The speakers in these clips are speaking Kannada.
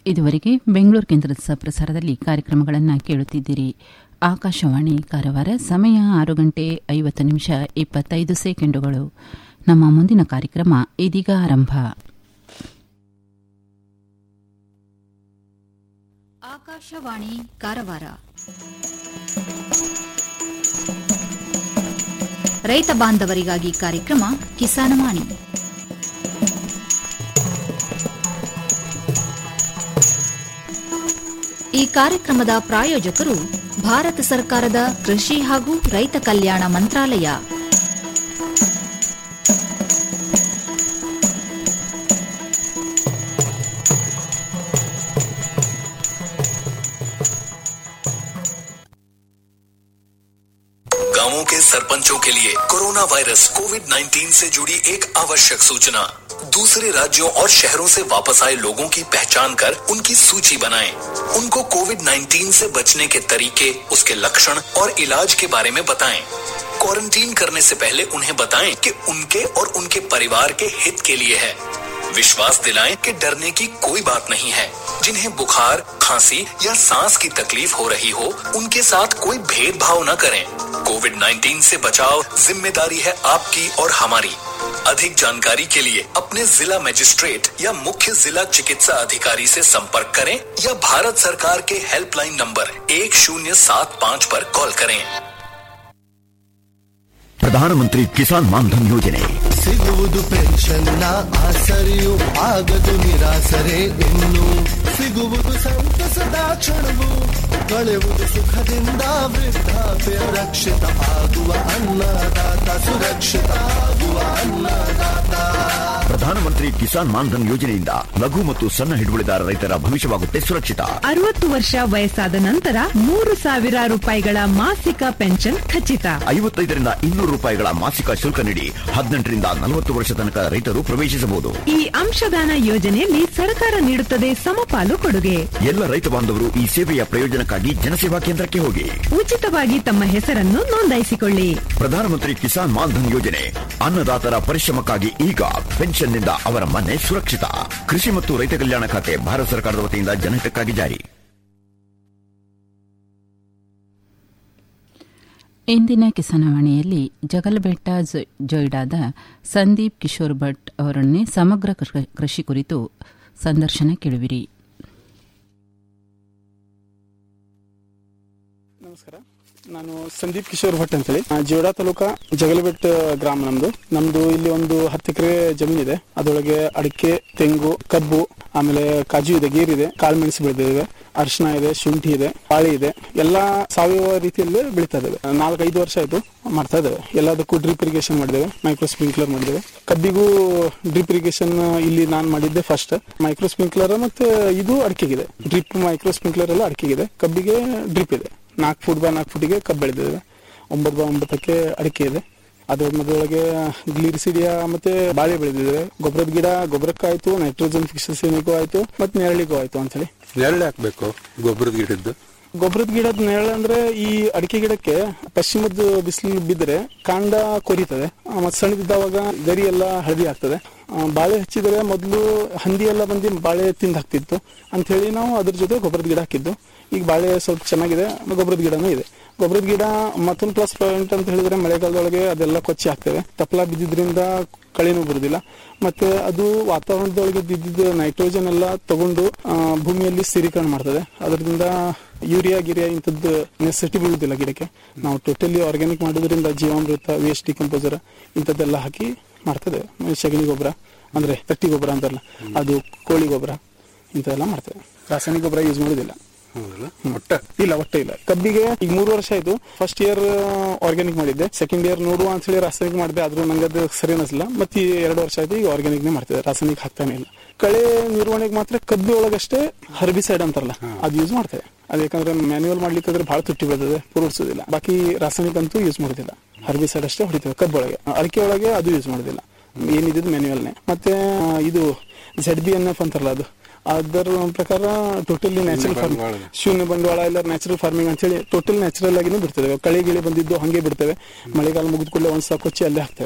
ಇದುವರೆಗೆ ಬೆಂಗಳೂರು ಕೇಂದ್ರದ ಪ್ರಸಾರದಲ್ಲಿ ಕಾರ್ಯಕ್ರಮಗಳನ್ನು ಕೇಳುತ್ತಿದ್ದೀರಿ ಆಕಾಶವಾಣಿ ಕಾರವಾರ ಸಮಯ ಆರು ಗಂಟೆ ಐವತ್ತು ನಿಮಿಷ ಇಪ್ಪತ್ತೈದು ಸೆಕೆಂಡುಗಳು ನಮ್ಮ ಮುಂದಿನ ಕಾರ್ಯಕ್ರಮ ಇದೀಗ ಆರಂಭ ಆಕಾಶವಾಣಿ ಕಾರವಾರ ರೈತ ಬಾಂಧವರಿಗಾಗಿ ಕಾರ್ಯಕ್ರಮ ಕಿಸಾನವಾಣಿ ಈ ಕಾರ್ಯಕ್ರಮದ ಪ್ರಾಯೋಜಕರು ಭಾರತ ಸರ್ಕಾರದ ಕೃಷಿ ಹಾಗೂ ರೈತ ಕಲ್ಯಾಣ ಮಂತ್ರಾಲಯ गांवों के सरपंचों के लिए कोरोना वायरस कोविड 19 से जुड़ी एक आवश्यक सूचना दूसरे राज्यों और शहरों से वापस आए लोगों की पहचान कर उनकी सूची बनाएं। उनको कोविड 19 से बचने के तरीके उसके लक्षण और इलाज के बारे में बताएं। क्वारंटीन करने से पहले उन्हें बताएं कि उनके और उनके परिवार के हित के लिए है विश्वास दिलाएं कि डरने की कोई बात नहीं है जिन्हें बुखार खांसी या सांस की तकलीफ हो रही हो उनके साथ कोई भेदभाव न करें कोविड 19 से बचाव जिम्मेदारी है आपकी और हमारी अधिक जानकारी के लिए अपने जिला मजिस्ट्रेट या मुख्य जिला चिकित्सा अधिकारी से संपर्क करें या भारत सरकार के हेल्पलाइन नंबर एक शून्य सात पाँच पर कॉल करें ಪ್ರಧಾನಮಂತ್ರಿ ಕಿಸಾನ್ ಮಾನ್ಧನ್ ಯೋಜನೆ ಸಿಗುವುದು ಪೆನ್ಷನ್ನ ಆಸರೆಯು ಆಗದು ನಿರಾಸರೆ ಇನ್ನು ಸಿಗುವುದು ಸಂತಸದ ಕ್ಷಣವು ಕಳೆಯುವುದು ಸುಖದಿಂದ ವೃದ್ಧಾಪ್ಯ ರಕ್ಷಿತ ಆಗುವ ಅನ್ನದಾತ ಸುರಕ್ಷಿತ ಆಗುವ ಅನ್ನದಾತ ಪ್ರಧಾನಮಂತ್ರಿ ಕಿಸಾನ್ ಮಾನ್ಧನ್ ಯೋಜನೆಯಿಂದ ಲಘು ಮತ್ತು ಸಣ್ಣ ಹಿಡುವಳಿದಾರ ರೈತರ ಭವಿಷ್ಯವಾಗುತ್ತೆ ಸುರಕ್ಷಿತ ಅರವತ್ತು ವರ್ಷ ವಯಸ್ಸಾದ ನಂತರ ಮೂರು ಸಾವಿರ ರೂಪಾಯಿಗಳ ಮಾಸಿಕ ಪೆನ್ಷನ್ ಖಚಿತ ಐವತ್ತೈದರಿಂದ ಇನ್ನೂರು ರೂಪಾಯಿಗಳ ಮಾಸಿಕ ಶುಲ್ಕ ನೀಡಿ ಹದಿನೆಂಟರಿಂದ ನಲವತ್ತು ವರ್ಷ ತನಕ ರೈತರು ಪ್ರವೇಶಿಸಬಹುದು ಈ ಅಂಶದಾನ ಯೋಜನೆಯಲ್ಲಿ ಸರ್ಕಾರ ನೀಡುತ್ತದೆ ಸಮಪಾಲು ಕೊಡುಗೆ ಎಲ್ಲ ರೈತ ಬಾಂಧವರು ಈ ಸೇವೆಯ ಪ್ರಯೋಜನಕ್ಕಾಗಿ ಜನಸೇವಾ ಕೇಂದ್ರಕ್ಕೆ ಹೋಗಿ ಉಚಿತವಾಗಿ ತಮ್ಮ ಹೆಸರನ್ನು ನೋಂದಾಯಿಸಿಕೊಳ್ಳಿ ಪ್ರಧಾನಮಂತ್ರಿ ಕಿಸಾನ್ ಮಾನ್ಧನ್ ಯೋಜನೆ ಅನ್ನದಾತರ ಪರಿಶ್ರಮಕ್ಕಾಗಿ ಈಗ ಪೆನ್ಷನ್ನಿಂದ ಅವರ ಮನೆ ಸುರಕ್ಷಿತ ಕೃಷಿ ಮತ್ತು ರೈತ ಕಲ್ಯಾಣ ಖಾತೆ ಭಾರತ ಸರ್ಕಾರದ ವತಿಯಿಂದ ಜನಹಿತಕ್ಕಾಗಿ ಜಾರಿ ಇಂದಿನ ಕಿಸಾನವಾಣಿಯಲ್ಲಿ ಜಗಲ್ಬೆಟ್ಟ ಜೊ- ಜೊಯ್ಡಾದ ಸಂದೀಪ್ ಕಿಶೋರ್ ಭಟ್ ಅವರನ್ನೇ ಸಮಗ್ರ ಕೃ- ಕೃಷಿ ಕುರಿತು ಸಂದರ್ಶನ ಕೇಳುವಿರಿ ನಮಸ್ಕಾರ ನಾನು ಸಂದೀಪ್ ಕಿಶೋರ್ ಭಟ್ ಅಂತೇಳಿ ಆ, ಜೋಡಾ ತಾಲೂಕಾ ಜಗಲಬೆಟ್ ಗ್ರಾಮ ನಮ್ದು ನಮ್ದು ಇಲ್ಲಿ ಒಂದು ಹತ್ತು ಎಕರೆ ಜಮೀನಿದೆ ಅದರೊಳಗೆ ಅಡಿಕೆ ತೆಂಗು ಕಬ್ಬು ಆಮೇಲೆ ಕಾಜು ಇದೆ ಗೇರ್ ಇದೆ ಕಾಳುಮೆಣಸು ಬೆಳೆದಿದ್ದೇವೆ ಅರಿಶಿನ ಇದೆ ಶುಂಠಿ ಇದೆ ಬಾಳೆ ಇದೆ ಎಲ್ಲಾ ಸಾವಯವ ರೀತಿಯಲ್ಲಿ ಬೆಳೀತಾ ಇದ್ದೇವೆ ನಾಲ್ಕೈದು ವರ್ಷ ಆಯ್ತು ಮಾಡ್ತಾ ಇದ್ದೇವೆ ಎಲ್ಲದಕ್ಕೂ ಡ್ರಿಪ್ ಇರಿಗೇಷನ್ ಮಾಡಿದ್ದೇವೆ ಮೈಕ್ರೋ ಸ್ಪ್ರಿಂಕ್ಲರ್ ಮಾಡಿದ್ದೇವೆ ಕಬ್ಬಿಗೂ ಡ್ರಿಪ್ ಇರಿಗೇಷನ್ ಇಲ್ಲಿ ನಾನು ಮಾಡಿದ್ದೆ ಫಸ್ಟ್ ಮೈಕ್ರೋ ಸ್ಪ್ರಿಂಕ್ಲರ್ ಮತ್ತೆ ಇದು ಅಡಿಕೆಗಿದೆ ಡ್ರಿಪ್ ಮೈಕ್ರೋ ಸ್ಪ್ರಿಂಕ್ಲರ್ ಎಲ್ಲ ಅಡಿಕೆಗಿದೆ ಕಬ್ಬಿಗೆ ಡ್ರಿಪ್ ಇದೆ ನಾಲ್ಕು ಫುಟ್ ಬೈ ನಾಲ್ಕು ಫುಟಿಗೆ ಕಬ್ಬು ಬೆಳೆದಿದೆ ಒಂಬತ್ತು ಬೈ ಒಂಬತ್ತಕ್ಕೆ ಅಡಿಕೆ ಇದೆ ಅದ್ರ ಮಧ್ಯೊಳಗೆ ಗ್ಲಿರಿಸಿಡಿಯಾ ಮತ್ತೆ ಬಾಳೆ ಬೆಳೆದಿದೆ ಗೊಬ್ಬರದ ಗಿಡ ಗೊಬ್ಬರಕ್ಕಾಯ್ತು ನೈಟ್ರೋಜನ್ ಫಿಕ್ಸೇಷನ್ಗೂ ಆಯ್ತು ಮತ್ತೆ ನೆರಳಿಗೂ ಆಯ್ತು ಅಂತ ಹೇಳಿ ನೆರಳು ಹಾಕ್ಬೇಕು ಗೊಬ್ಬರದ ಗಿಡದ್ದು ಗೊಬ್ಬರದ ಗಿಡದ ನೆರಳು ಅಂದ್ರೆ ಈ ಅಡಿಕೆ ಗಿಡಕ್ಕೆ ಪಶ್ಚಿಮದ ಬಿಸಿಲು ಬಿದ್ದರೆ ಕಾಂಡ ಕೊರಿತದೆ ಆ, ಮತ್ತೆ ಸಣ್ಣದಿದ್ದಾವಾಗ ಗರಿ ಎಲ್ಲ ಹಳದಿ ಆಗ್ತದೆ ಆ, ಬಾಳೆ ಹಚ್ಚಿದರೆ ಮೊದಲು ಹಂದಿ ಎಲ್ಲ ಬಂದು ಬಾಳೆ ತಿಂದು ಹಾಕ್ತಿತ್ತು ಅಂತ ಹೇಳಿ ನಾವು ಅದ್ರ ಜೊತೆ ಗೊಬ್ಬರದ ಗಿಡ ಹಾಕಿದ್ದು ಈಗ ಬಾಳೆ ಸ್ವಲ್ಪ ಚೆನ್ನಾಗಿದೆ ಗೊಬ್ಬರದ ಗಿಡನೂ ಇದೆ ಗೊಬ್ಬರದ ಗಿಡ ಮತ್ತೊಂದು ಪ್ಲಸ್ ಪಾಯಿಂಟ್ ಅಂತ ಹೇಳಿದ್ರೆ ಮಳೆಗಾಲದೊಳಗೆ ಅದೆಲ್ಲ ಕೊಚ್ಚಿ ಆಗ್ತವೆ ತಪ್ಪಲ ಬಿದ್ದಿದ್ರಿಂದ ಕಳೆನೂ ಬರುದಿಲ್ಲ ಮತ್ತೆ ಅದು ವಾತಾವರಣದೊಳಗೆ ಬಿದ್ದಿದ್ದ ನೈಟ್ರೋಜನ್ ಎಲ್ಲ ತಗೊಂಡು ಆ, ಭೂಮಿಯಲ್ಲಿ ಸ್ಥಿರೀಕರಣ ಮಾಡ್ತದೆ ಅದರಿಂದ ಯೂರಿಯಾ ಗಿರಿಯಾ ಇಂಥದ್ದು ನೆಸೆಸಿಟಿ ಬೀಳುದಿಲ್ಲ ಗಿಡಕ್ಕೆ ನಾವು ಟೋಟಲಿ ಆರ್ಗ್ಯಾನಿಕ್ ಮಾಡೋದ್ರಿಂದ ಜೀವಾಮೃತ ವೇಸ್ಟ್ ಡಿಕಂಪೋಸರ್ ಇಂಥದ್ದೆಲ್ಲ ಹಾಕಿ ಮಾಡ್ತದೆ ಸಗಣಿ ಗೊಬ್ಬರ ಅಂದ್ರೆ ತಟ್ಟಿ ಗೊಬ್ಬರ ಅಂತಾರಲ್ಲ ಅದು ಕೋಳಿ ಗೊಬ್ಬರ ಇಂಥದೆಲ್ಲ ಮಾಡ್ತೇವೆ ರಾಸಾಯನಿಕ ಗೊಬ್ಬರ ಯೂಸ್ ಮಾಡೋದಿಲ್ಲ ಹೌದಲ್ಲ ಒಟ್ಟ ಇಲ್ಲ ಒಟ್ಟೆ ಇಲ್ಲ ಕಬ್ಬಿಗೆ ಈಗ ಮೂರು ವರ್ಷ ಆಯ್ತು ಫಸ್ಟ್ ಇಯರ್ ಆರ್ಗ್ಯಾನಿಕ್ ಮಾಡಿದ್ದೆ ಸೆಕೆಂಡ್ ಇಯರ್ ನೋಡುವ ಅಂತ ಹೇಳಿ ರಾಸಾಯನಿಕ ಮಾಡಿದೆ ಆದ್ರೂ ನಂಗೆ ಅದು ಸರಿ ಅನಿಸಲ್ಲ ಮತ್ತೆ ಈ ಎರಡು ವರ್ಷ ಆಯ್ತು ಈಗ ಆರ್ಗ್ಯಾನಿಕ್ ನೇ ಮಾಡ್ತಿದ್ದೆ ರಾಸಾಯನಿಕ ಹಾಕ್ತಾನೆ ಇಲ್ಲ ಕಳೆ ನಿರ್ವಹಣೆಗೆ ಮಾತ್ರ ಕಬ್ಬಿ ಒಳಗಷ್ಟೇ ಹರ್ಬಿಸೈಡ್ ಅಂತಾರಲ್ಲ ಅದು ಯೂಸ್ ಮಾಡ್ತೇವೆ ಅದು ಯಾಕಂದ್ರೆ ಮ್ಯಾನ್ಯುವಲ್ ಮಾಡ್ಲಿಕ್ಕೆ ಭಾಳ ತುಟ್ಟಿ ಬರ್ತದೆ ಪೂರ್ವಿಸೋದಿಲ್ಲ ಬಾಕಿ ರಾಸಾಯನಿಕ ಅಂತೂ ಯೂಸ್ ಮಾಡೋದಿಲ್ಲ ಹರ್ಬಿಸೈಡ್ ಅಷ್ಟೇ ಹೊಡಿತೇವೆ ಕಬ್ಬೊಳಗೆ ಅಡಿಕೆ ಒಳಗೆ ಅದು ಯೂಸ್ ಮಾಡೋದಿಲ್ಲ ಏನಿದ್ದು ಮ್ಯಾನ್ಯುವಲ್ನೇ ಮತ್ತೆ ಆ, ಇದು ಝೆಡ್ ಬಿ ಎನ್ ಎಫ್ ಅಂತಾರಲ್ಲ ಅದು ಅದರ ಪ್ರಕಾರ ಟೋಟಲಿ ನ್ಯಾಚುರಲ್ ಫಾರ್ಮಿಂಗ್ ಬಂಡವಾಳ. ಶೂನ್ಯ ಬಂಡವಾಳ ಇಲ್ಲ ನ್ಯಾಚುರಲ್ ಫಾರ್ಮಿಂಗ್ ಅಂತ ಹೇಳಿ ಟೋಟಲ್ ನ್ಯಾಚುರಲ್ ಆಗಿನೂ ಬಿಡ್ತೇವೆ ಕಳೆ ಗಿಳಿ ಬಂದಿದ್ದು ಹಂಗೆ ಬಿಡ್ತೇವೆ ಮಳೆಗಾಲ ಮುಗಿದ ಕೂಡಲೇ ಒಂದ್ ಸಾಕು ಕೊಚ್ಚಿ ಅಲ್ಲೇ ಹಾಕ್ತೇವೆ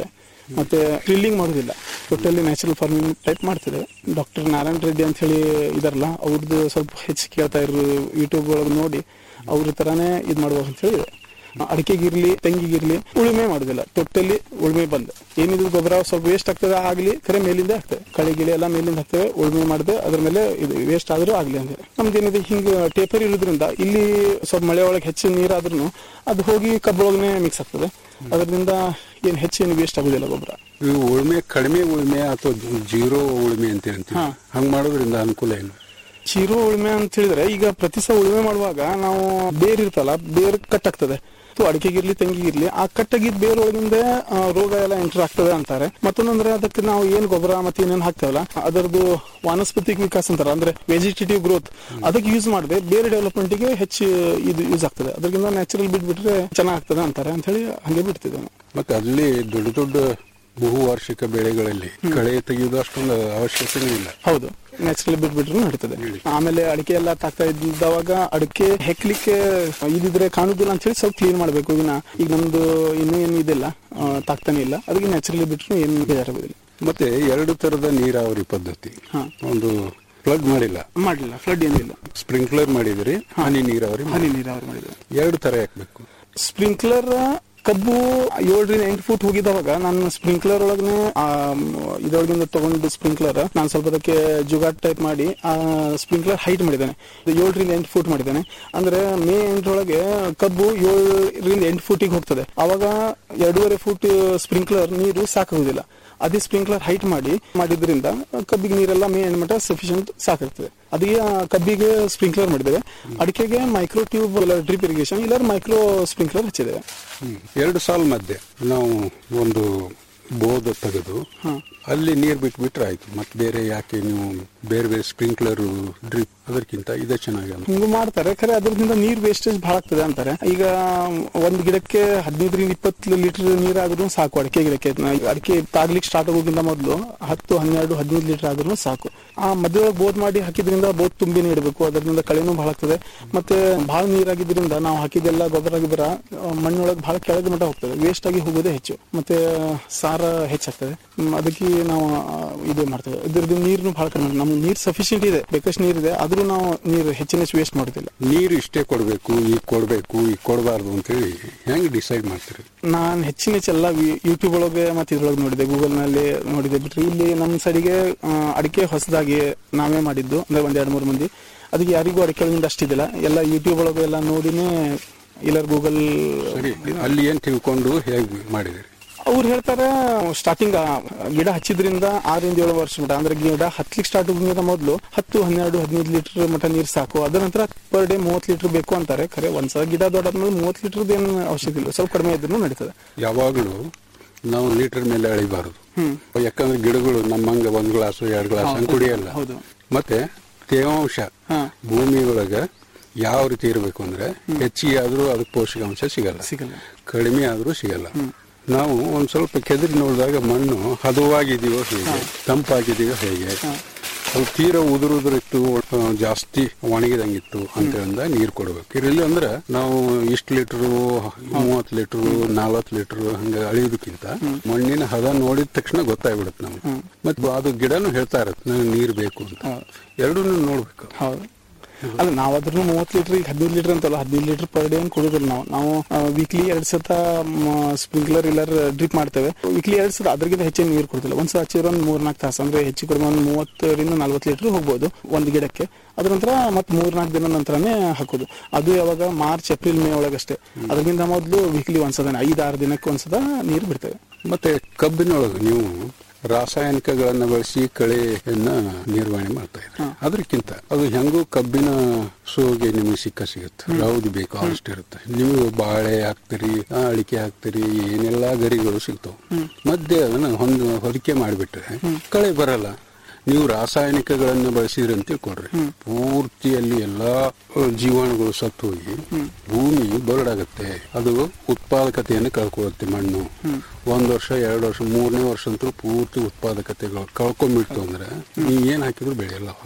ಮತ್ತೆ ಡ್ರಿಲ್ಲಿಂಗ್ ಮಾಡೋದಿಲ್ಲ ಟೋಟಲಿ ನ್ಯಾಚುರಲ್ ಫಾರ್ಮಿಂಗ್ ಟೈಪ್ ಮಾಡ್ತಿದ್ದೇವೆ ಡಾಕ್ಟರ್ ನಾರಾಯಣ ರೆಡ್ಡಿ ಅಂತ ಹೇಳಿ ಇದಾರಲ್ಲ ಅವ್ರದ್ದು ಸ್ವಲ್ಪ ಹೆಚ್ಚು ಕೇಳ್ತಾ ಇರೋ ಯೂಟ್ಯೂಬ್ ಒಳಗೆ ನೋಡಿ ಅವ್ರ ತರಾನೇ ಇದು ಮಾಡ್ಬೇಕು ಅಂತ ಹೇಳಿ ಅಡಿಕೆಗಿರ್ಲಿ ತೆಂಗಿಗಿರ್ಲಿ ಉಳುಮೆ ಮಾಡುದಿಲ್ಲ ಟೋಟಲಿ ಉಳುಮೆ ಬಂದ್ ಏನಿದ್ರು ಗೊಬ್ಬರ ಸ್ವಲ್ಪ ವೇಸ್ಟ್ ಆಗ್ತದೆ ಆಗ್ಲಿ ಕರೆ ಮೇಲಿಂದ ಆಗ್ತದೆ ಕಳೆ ಗಿಳೆ ಎಲ್ಲ ಮೇಲಿಂದ ಹಾಕ್ತೇವೆ ಉಳುಮೆ ಮಾಡದೆ ಅದ್ರ ಮೇಲೆ ಇದು ವೇಸ್ಟ್ ಆದ್ರೂ ಆಗ್ಲಿ ಅಂತ ನಮ್ದು ಏನಿದೆ ಹಿಂಗ ಟೇಪರ್ ಇರೋದ್ರಿಂದ ಇಲ್ಲಿ ಸ್ವಲ್ಪ ಮಳೆ ಒಳಗೆ ಹೆಚ್ಚು ನೀರಾದ್ರೂ ಅದು ಹೋಗಿ ಕಬ್ಬೊಳಗನೆ ಮಿಕ್ಸ್ ಆಗ್ತದೆ ಅದರಿಂದ ಏನ್ ಹೆಚ್ಚೇನು ವೇಸ್ಟ್ ಆಗುದಿಲ್ಲ ಗೊಬ್ಬರ ಇವು ಉಳುಮೆ ಕಡಿಮೆ ಉಳುಮೆ ಅಥವಾ ಜೀರೋ ಉಳುಮೆ ಅಂತ ಹೇಳ್ತೀವಿ ಹಾ. ಹಂಗ್ ಮಾಡೋದ್ರಿಂದ ಅನುಕೂಲ ಏನು ಚೀರು ಉಳುಮೆ ಅಂತ ಹೇಳಿದ್ರೆ ಈಗ ಪ್ರತಿ ಸಲ ಉಳುಮೆ ಮಾಡುವಾಗ ನಾವು ಬೇರ್ ಇರ್ತಲ್ಲ ಬೇರ್ ಕಟ್ ಆಗ್ತದೆ ಅಥವಾ ಅಡಿಕೆಗಿರ್ಲಿ ತೆಂಗಿಗಿರ್ಲಿ ಆ ಕಟ್ಟಾಗಿದ್ದ ಬೇರ್ ಒಳಗಿಂದ ಆ, ರೋಗ ಎಲ್ಲ ಎಂಟರ್ ಆಗ್ತದೆ ಅಂತಾರೆ ಮತ್ತೊಂದಂದ್ರೆ ಅದಕ್ಕೆ ನಾವು ಏನ್ ಗೊಬ್ಬರ ಮತ್ತೆ ಏನೇನ್ ಹಾಕ್ತೇವಲ್ಲ ಅದರದ್ದು ವಾನಸ್ಪತಿಕ ವಿಕಾಸ ಅಂತಾರ ಅಂದ್ರೆ ವೆಜಿಟೇಟಿವ್ ಗ್ರೋತ್ ಅದಕ್ಕೆ ಯೂಸ್ ಮಾಡದೆ ಬೇರೆ ಡೆವಲಪ್ಮೆಂಟ್ ಗೆ ಹೆಚ್ಚು ಇದು ಯೂಸ್ ಆಗ್ತದೆ ಅದರಿಂದ ನ್ಯಾಚುರಲ್ ಬಿಟ್ಬಿಟ್ರೆ ಚೆನ್ನಾಗ್ತದೆ ಅಂತಾರೆ ಅಂತ ಹೇಳಿ ಹಂಗೆ ಬಿಡ್ತಿದ್ದೇವೆ ನಾವು. ಮತ್ತೆ ಅಲ್ಲಿ ದೊಡ್ಡ ದೊಡ್ಡ ಬಹುವಾರ್ಷಿಕ ಬೆಳೆಗಳಲ್ಲಿ ಕಳೆ ತೆಗೆಯುವುದು ಅಷ್ಟೊಂದು ಅವಶ್ಯಕತೆ ಇಲ್ಲ ಹೌದು ನ್ಯಾಚುರಲಿ ಬಿಟ್ಬಿಟ್ರು ನಡೀತದೆ ಆಮೇಲೆ ಅಡಿಕೆ ಎಲ್ಲ ತಾಕ್ತಾ ಇದ್ದವಾಗ ಅಡಿಕೆ ಹೆಕ್ಲಿಕ್ಕೆ ಇದಿದ್ರೆ ಕಾಣುದಿಲ್ಲ ಅಂತ ಹೇಳಿ ಸ್ವಲ್ಪ ಕ್ಲೀನ್ ಮಾಡ್ಬೇಕು ಇನ್ನ ಈಗ ನಮ್ದು ಇನ್ನೂ ಏನು ಇದಿಲ್ಲ ಆ, ತಾಕ್ತಾನೆ ಇಲ್ಲ ಅದಕ್ಕೆ ನ್ಯಾಚುರಲಿ ಬಿಟ್ರು ಏನು ಬೇಜಾರಾಗೋದಿಲ್ಲ ಮತ್ತೆ ಎರಡು ತರದ ನೀರಾವರಿ ಪದ್ಧತಿ ಹಾ. ಒಂದು ಪ್ಲಗ್ ಮಾಡಿಲ್ಲ ಮಾಡಲಿಲ್ಲ ಫ್ಲಡ್ ಏನಿಲ್ಲ ಸ್ಪ್ರಿಂಕ್ಲರ್ ಮಾಡಿದ್ರಿ ಹನಿ ನೀರಾವರಿ ಹನಿ ಮಾಡಿ ನೀರಾವರಿ ಮಾಡಿದ್ರೆ ಎರಡು ತರ ಹಾಕ್ಬೇಕು ಸ್ಪ್ರಿಂಕ್ಲರ್ ಕಬ್ಬು ಏಳರಿಂದ ಎಂಟು ಫೂಟ್ ಹೋಗಿದವಾಗ ನಾನು ಸ್ಪ್ರಿಂಕ್ಲರ್ ಒಳಗನೆ ಇದರೊಳಗಿಂದ ತಗೊಂಡು ಸ್ಪ್ರಿಂಕ್ಲರ್ ನಾನು ಸ್ವಲ್ಪ ಅದಕ್ಕೆ ಜುಗಾಟ್ ಟೈಪ್ ಮಾಡಿ ಆ ಸ್ಪ್ರಿಂಕ್ಲರ್ ಹೈಟ್ ಮಾಡಿದ್ದೇನೆ ಇದು ಏಳರಿಂದ ಎಂಟು ಫೂಟ್ ಮಾಡಿದ್ದೇನೆ ಅಂದ್ರೆ ಮೇ ಎಂಟರೊಳಗೆ ಕಬ್ಬು ಏಳರಿಂದ ಎಂಟು ಫೂಟಿಗೆ ಹೋಗ್ತದೆ ಅವಾಗ ಎರಡೂವರೆ ಫೂಟ್ ಸ್ಪ್ರಿಂಕ್ಲರ್ ನೀರು ಸಾಕಾಗುದಿಲ್ಲ ಅದೇ ಸ್ಪ್ರಿಂಕ್ಲರ್ ಹೈಟ್ ಮಾಡಿ ಮಾಡಿದ್ರಿಂದ ಕಬ್ಬಿಗೆ ನೀರೆಲ್ಲ ಮೇ ಎಂಡ್ ಮಟ್ಟ ಸಫಿಶಿಯಂಟ್ ಸಾಕಾಗ್ತದೆ ಅದಕ್ಕೆ ಆ ಕಬ್ಬಿಗೆ ಸ್ಪ್ರಿಂಕ್ಲರ್ ಮಾಡಿದ್ದೇವೆ ಅಡಿಕೆಗೆ ಮೈಕ್ರೋ ಟ್ಯೂಬ್ ಇಲ್ಲ ಡ್ರಿಪ್ ಇರಿಗೇಷನ್ ಇಲ್ಲ ಮೈಕ್ರೋ ಸ್ಪ್ರಿಂಕ್ಲರ್ ಹಚ್ಚಿದ್ದೇವೆ ಹ್ಮ್. ಎರಡು ಸಾಲ್ ಮಧ್ಯೆ ನಾವು ಒಂದು ಬೋದ್ ತೆಗೆದು ಅಲ್ಲಿ ನೀರ್ ಬಿಟ್ಬಿಟ್ರೆ ಆಯ್ತು ಮತ್ತೆ ಬೇರೆ ಯಾಕೆ ನೀವು ಬೇರೆ ಬೇರೆ ಸ್ಪ್ರಿಂಕ್ಲರ್ ಡ್ರಿಪ್ ಅದಕ್ಕಿಂತ ಇದೇ ಚೆನ್ನಾಗಿ ಅನ್ಸುತ್ತೆ. ಹಿಂಗೂ ಮಾಡ್ತಾರೆ ಖರೆ ಅದರಿಂದ ನೀರ್ ವೇಸ್ಟೇಜ್ ಬಹಳ ಆಗ್ತದೆ ಅಂತಾರೆ ಈಗ ಒಂದ್ ಗಿಡಕ್ಕೆ ಹದಿನೈದರಿಂದ ಇಪ್ಪತ್ತು ಲೀಟರ್ ನೀರಾದ್ರೂ ಸಾಕು ಅಡಿಕೆ ಗಿಡಕ್ಕೆ ನ- ಅಡಿಕೆ ತಾಗ್ಲಿಕ್ಕೆ ಸ್ಟಾರ್ಟ್ ಆಗೋಕ್ಕಿಂತ ಮೊದಲು ಹತ್ತು ಹನ್ನೆರಡು ಹದಿನೈದು ಲೀಟರ್ ಆದ್ರೂ ಸಾಕು ಆ ಮಧ್ಯದೊಳಗೆ ಬೋದ್ ಮಾಡಿ ಹಾಕಿದ್ರಿಂದ ಬೋದ್ ತುಂಬಿನೇ ಇಡಬೇಕು ಅದರಿಂದ ಕಳೆನೂ ಬಹಳ ಆಗ್ತದೆ ಮತ್ತೆ ಬಹಳ ನೀರಾಗಿದ್ರಿಂದ ನಾವು ಹಾಕಿದೆಲ್ಲ ಗೊಬ್ಬರ ಗಿಬ್ಬರ ಆ, ಮಣ್ಣೊಳಗೆ ಬಹಳ ಕೆಳಗೆ ಮಟ್ಟ ಹೋಗ್ತದೆ ವೇಸ್ಟ್ ಆಗಿ ಹೋಗೋದೇ ಹೆಚ್ಚು ಮತ್ತೆ ಸಾರ ಹೆಚ್ಚಾಗ್ತದೆ ಹ್ಮ್, ಅದಕ್ಕೆ ನಾವು ಆ, ಇದು ಮಾಡ್ತೇವೆ ಇದ್ರದ್ದು ನೀರ್ನು ಬಹಳ ಕಡಿಮೆ ನಮ್ಗೆ ನೀರ್ ಸಫಿಶಿಯಂಟ್ ಇದೆ ಬೇಕಷ್ಟು ನೀರ್ ಇದೆ ಆದ್ರೂ ನಾವು ನೀರು ಹೆಚ್ಚಿನ ವೇಸ್ಟ್ ಮಾಡೋದಿಲ್ಲ ನೀರು ಇಷ್ಟೇ ಕೊಡಬೇಕು ಈಗ ಕೊಡಬೇಕು ಈಗ ಕೊಡಬಾರ್ದು ಅಂತೇಳಿ ಹೆಂಗ್ ಡಿಸೈಡ್ ಮಾಡ್ತೀರಿ ನಾನು ಹೆಚ್ಚಿನ ಹೆಚ್ಚು ಎಲ್ಲ ಯೂಟ್ಯೂಬ್ ಒಳಗೆ ಮತ್ತೆ ಇದ್ರೊಳಗೆ ನೋಡಿದೆ ಗೂಗಲ್ ನಲ್ಲಿ ನೋಡಿದೆ ಬಿಟ್ರೆ ಇಲ್ಲಿ ನಮ್ಮ ಸೈಡಿಗೆ ಆ, ಅಡಿಕೆ ಹೊಸದಾಗಿ ನಾವೇ ಮಾಡಿದ್ದು ಅಂದ್ರೆ ಒಂದ್ ಎರಡು ಮೂರು ಮಂದಿ ಅದಕ್ಕೆ ಯಾರಿಗೂ ಅಡಿಕೆ ಒಳಗಿಂದ ಅಷ್ಟಿದಿಲ್ಲ ಎಲ್ಲ ಯೂಟ್ಯೂಬ್ ಒಳಗೆ ಎಲ್ಲ ನೋಡಿನೇ ಇಲ್ಲ ಗೂಗಲ್ ಸರಿ ಅಲ್ಲಿ ಏನ್ ತಿಳ್ಕೊಂಡು ಹೇಗೆ ಮಾಡಿದಿರಿ ಅವ್ರು ಹೇಳ್ತಾರೆ ಸ್ಟಾರ್ಟಿಂಗ್ ಗಿಡ ಹಚ್ಚಿದ್ರಿಂದ ಆರಿಂದ ಏಳು ವರ್ಷ ಮಟ ಅಂದ್ರೆ ಗಿಡ ಹತ್ಲಿಕ್ಕೆ ಸ್ಟಾರ್ಟ್ ಆಗೋದ್ರಿಂದ ಮೊದಲು ಹತ್ತು ಹನ್ನೆರಡು ಹದಿನೈದು ಲೀಟರ್ ಮಟ ನೀರು ಸಾಕು ಅದರ ನಂತರ ಪರ್ ಡೇ ಮೂವತ್ತು ಲೀಟರ್ ಬೇಕು ಅಂತಾರೆ ಖರೆ ಒಂದ್ಸಲ ಗಿಡ ದೊಡ್ಡಾದ್ಮೇಲೆ ಮೂವತ್ತು ಲೀಟರ್ ಏನು ಅವಶ್ಯಕ ಇಲ್ಲ ಸ್ವಲ್ಪ ಕಡಿಮೆ ಇದ್ರೂ ನಡೀತದೆ ಯಾವಾಗಲೂ ನಾವು ಲೀಟರ್ ಮೇಲೆ ಅಳಿಬಾರದು ಯಾಕಂದ್ರೆ ಗಿಡಗಳು ನಮ್ಮಂಗ ಒಂದ್ ಗ್ಲಾಸ್ ಎರಡು ಗ್ಲಾಸ್ ಹಂಗ್ ಕುಡಿಯಲ್ಲ ಹೌದು ಮತ್ತೆ ತೇವಾಂಶ ಹಾ. ಭೂಮಿ ಒಳಗ ಯಾವ ರೀತಿ ಇರಬೇಕು ಅಂದ್ರೆ ಹೆಚ್ಚಿಗೆ ಆದ್ರೂ ಅದಕ್ಕೆ ಪೋಷಕಾಂಶ ಸಿಗಲ್ಲ ಸಿಗಲ್ಲ. ಕಡಿಮೆ ಆದ್ರೂ ಸಿಗಲ್ಲ ನಾವು ಒಂದ್ ಸ್ವಲ್ಪ ಕೆದರಿ ನೋಡಿದಾಗ ಮಣ್ಣು ಹದವಾಗಿದೆಯೋ ಹೇಗೆ ತಂಪಾಗಿದೆಯೋ ಹೇಗೆ ಸ್ವಲ್ಪ ತೀರ ಉದುರುದ್ರಿತ್ತು ಆ, ಜಾಸ್ತಿ ಒಣಗಿದಂಗಿತ್ತು ಅಂತ ಅಂದ ನೀರ್ ಕೊಡ್ಬೇಕು ಇರಲಿಲ್ಲ ಅಂದ್ರೆ ನಾವು ಇಷ್ಟು ಲೀಟರ್ ಮೂವತ್ತು ಲೀಟರ್ ನಾಲ್ವತ್ತು ಲೀಟರ್ ಹಂಗ ಅಳಿಯೋದಕ್ಕಿಂತ ಮಣ್ಣಿನ ಹದ ನೋಡಿದ ತಕ್ಷಣ ಗೊತ್ತಾಗ್ಬಿಡುತ್ತೆ ನಮ್ಗೆ ಮತ್ತೆ ಅದು ಗಿಡನು ಹೇಳ್ತಾ ಇರತ್ತೆ ನನಗೆ ನೀರ್ ಬೇಕು ಅಂತ ಎರಡೂ ನೋಡ್ಬೇಕು ಹೌದು ಅಲ್ಲ ನಾವು ಅದ್ರೂ ಮೂವತ್ತು ಲೀಟರ್ ಈಗ ಹದಿನೈದು ಲೀಟರ್ ಅಂತಲ್ಲ ಹದಿನೈದು ಲೀಟರ್ ಪರ್ ಡೇ ಏನು ಕೊಡೋದಿಲ್ಲ ನಾವು ನಾವು ವೀಕ್ಲಿ ಎರಡ್ ಸತ ಸ್ಪ್ರಿಂಕ್ಲರ್ ಇಲ್ಲ ಡ್ರಿಪ್ ಮಾಡ್ತೇವೆ ವೀಕ್ಲಿ ಎರಡ್ ಸತ ಅದ್ರಗಿಂತ ಹೆಚ್ಚಿನ ನೀರು ಕೊಡ್ತಿಲ್ಲ ಒಂದ್ಸಲ ಹಚ್ಚಿದ್ರೆ ಒಂದು ಮೂರ್ನಾಲ್ಕು ತಾಸು ಅಂದ್ರೆ ಹೆಚ್ಚು ಕಡಿಮೆ ಒಂದು ಮೂವತ್ತರಿಂದ ನಲ್ವತ್ತು ಲೀಟರ್ ಹೋಗ್ಬೋದು ಒಂದು ಗಿಡಕ್ಕೆ ಅದ್ರ ನಂತರ ಮತ್ತೆ ಮೂರ್ನಾಲ್ಕು ದಿನ ನಂತರನೇ ಹಾಕೋದು ಅದು ಯಾವಾಗ ಮಾರ್ಚ್ ಏಪ್ರಿಲ್ ಮೇ ಒಳಗಷ್ಟೇ ಅದಕ್ಕಿಂತ ಮೊದಲು ವೀಕ್ಲಿ ಒಂದ್ಸದ ಐದು ಆರು ದಿನಕ್ಕೆ ಒಂದ್ಸದ ನೀರು ಬಿಡ್ತೇವೆ ಮತ್ತೆ ಕಬ್ಬಿನೊಳಗೆ ನೀವು ರಾಸಾಯನಿಕಗಳನ್ನ ಬಳಸಿ ಕಳೆಯನ್ನ ನಿರ್ವಹಣೆ ಮಾಡ್ತಾ ಇದ್ದಾರೆ ಅದಕ್ಕಿಂತ ಅದು ಹೆಂಗೂ ಕಬ್ಬಿನ ಸೋಗೆ ನಿಮಗೆ ಸಿಕ್ಕ ಸಿಗುತ್ತೆ ಯಾವ್ದು ಬೇಕು ಅಷ್ಟು ಇರುತ್ತೆ ನೀವು ಬಾಳೆ ಹಾಕ್ತೀರಿ ಆ, ಅಡಿಕೆ ಹಾಕ್ತೀರಿ ಏನೆಲ್ಲಾ ಗರಿಗಳು ಸಿಗ್ತಾವ ಮಧ್ಯೆ ಅದನ್ನ ಹೊಂದ ಹೊದಿಕೆ ಮಾಡಿಬಿಟ್ರೆ ಕಳೆ ಬರಲ್ಲ ನೀವು ರಾಸಾಯನಿಕಗಳನ್ನು ಬಳಸಿದ್ರಿ ಅಂತ ತಿಳ್ಕೊಡ್ರಿ ಪೂರ್ತಿಯಲ್ಲಿ ಎಲ್ಲಾ ಅ, ಜೀವಾಣುಗಳು ಸತ್ತು ಹೋಗಿ ಭೂಮಿ ಬರಡಾಗತ್ತೆ ಅದು ಉತ್ಪಾದಕತೆಯನ್ನು ಕಳ್ಕೊಳ್ಳುತ್ತೆ ಮಣ್ಣು ಒಂದ್ ವರ್ಷ ಎರಡು ವರ್ಷ ಮೂರನೇ ವರ್ಷ ಅಂತೂ ಪೂರ್ತಿ ಉತ್ಪಾದಕತೆಗಳು ಕಳ್ಕೊಂಡ್ಬಿಡ್ತು ಅಂದ್ರೆ ನೀವು ಏನ್ ಹಾಕಿದ್ರು ಬೆಳೆಯಲ್ಲ ಅವಾಗ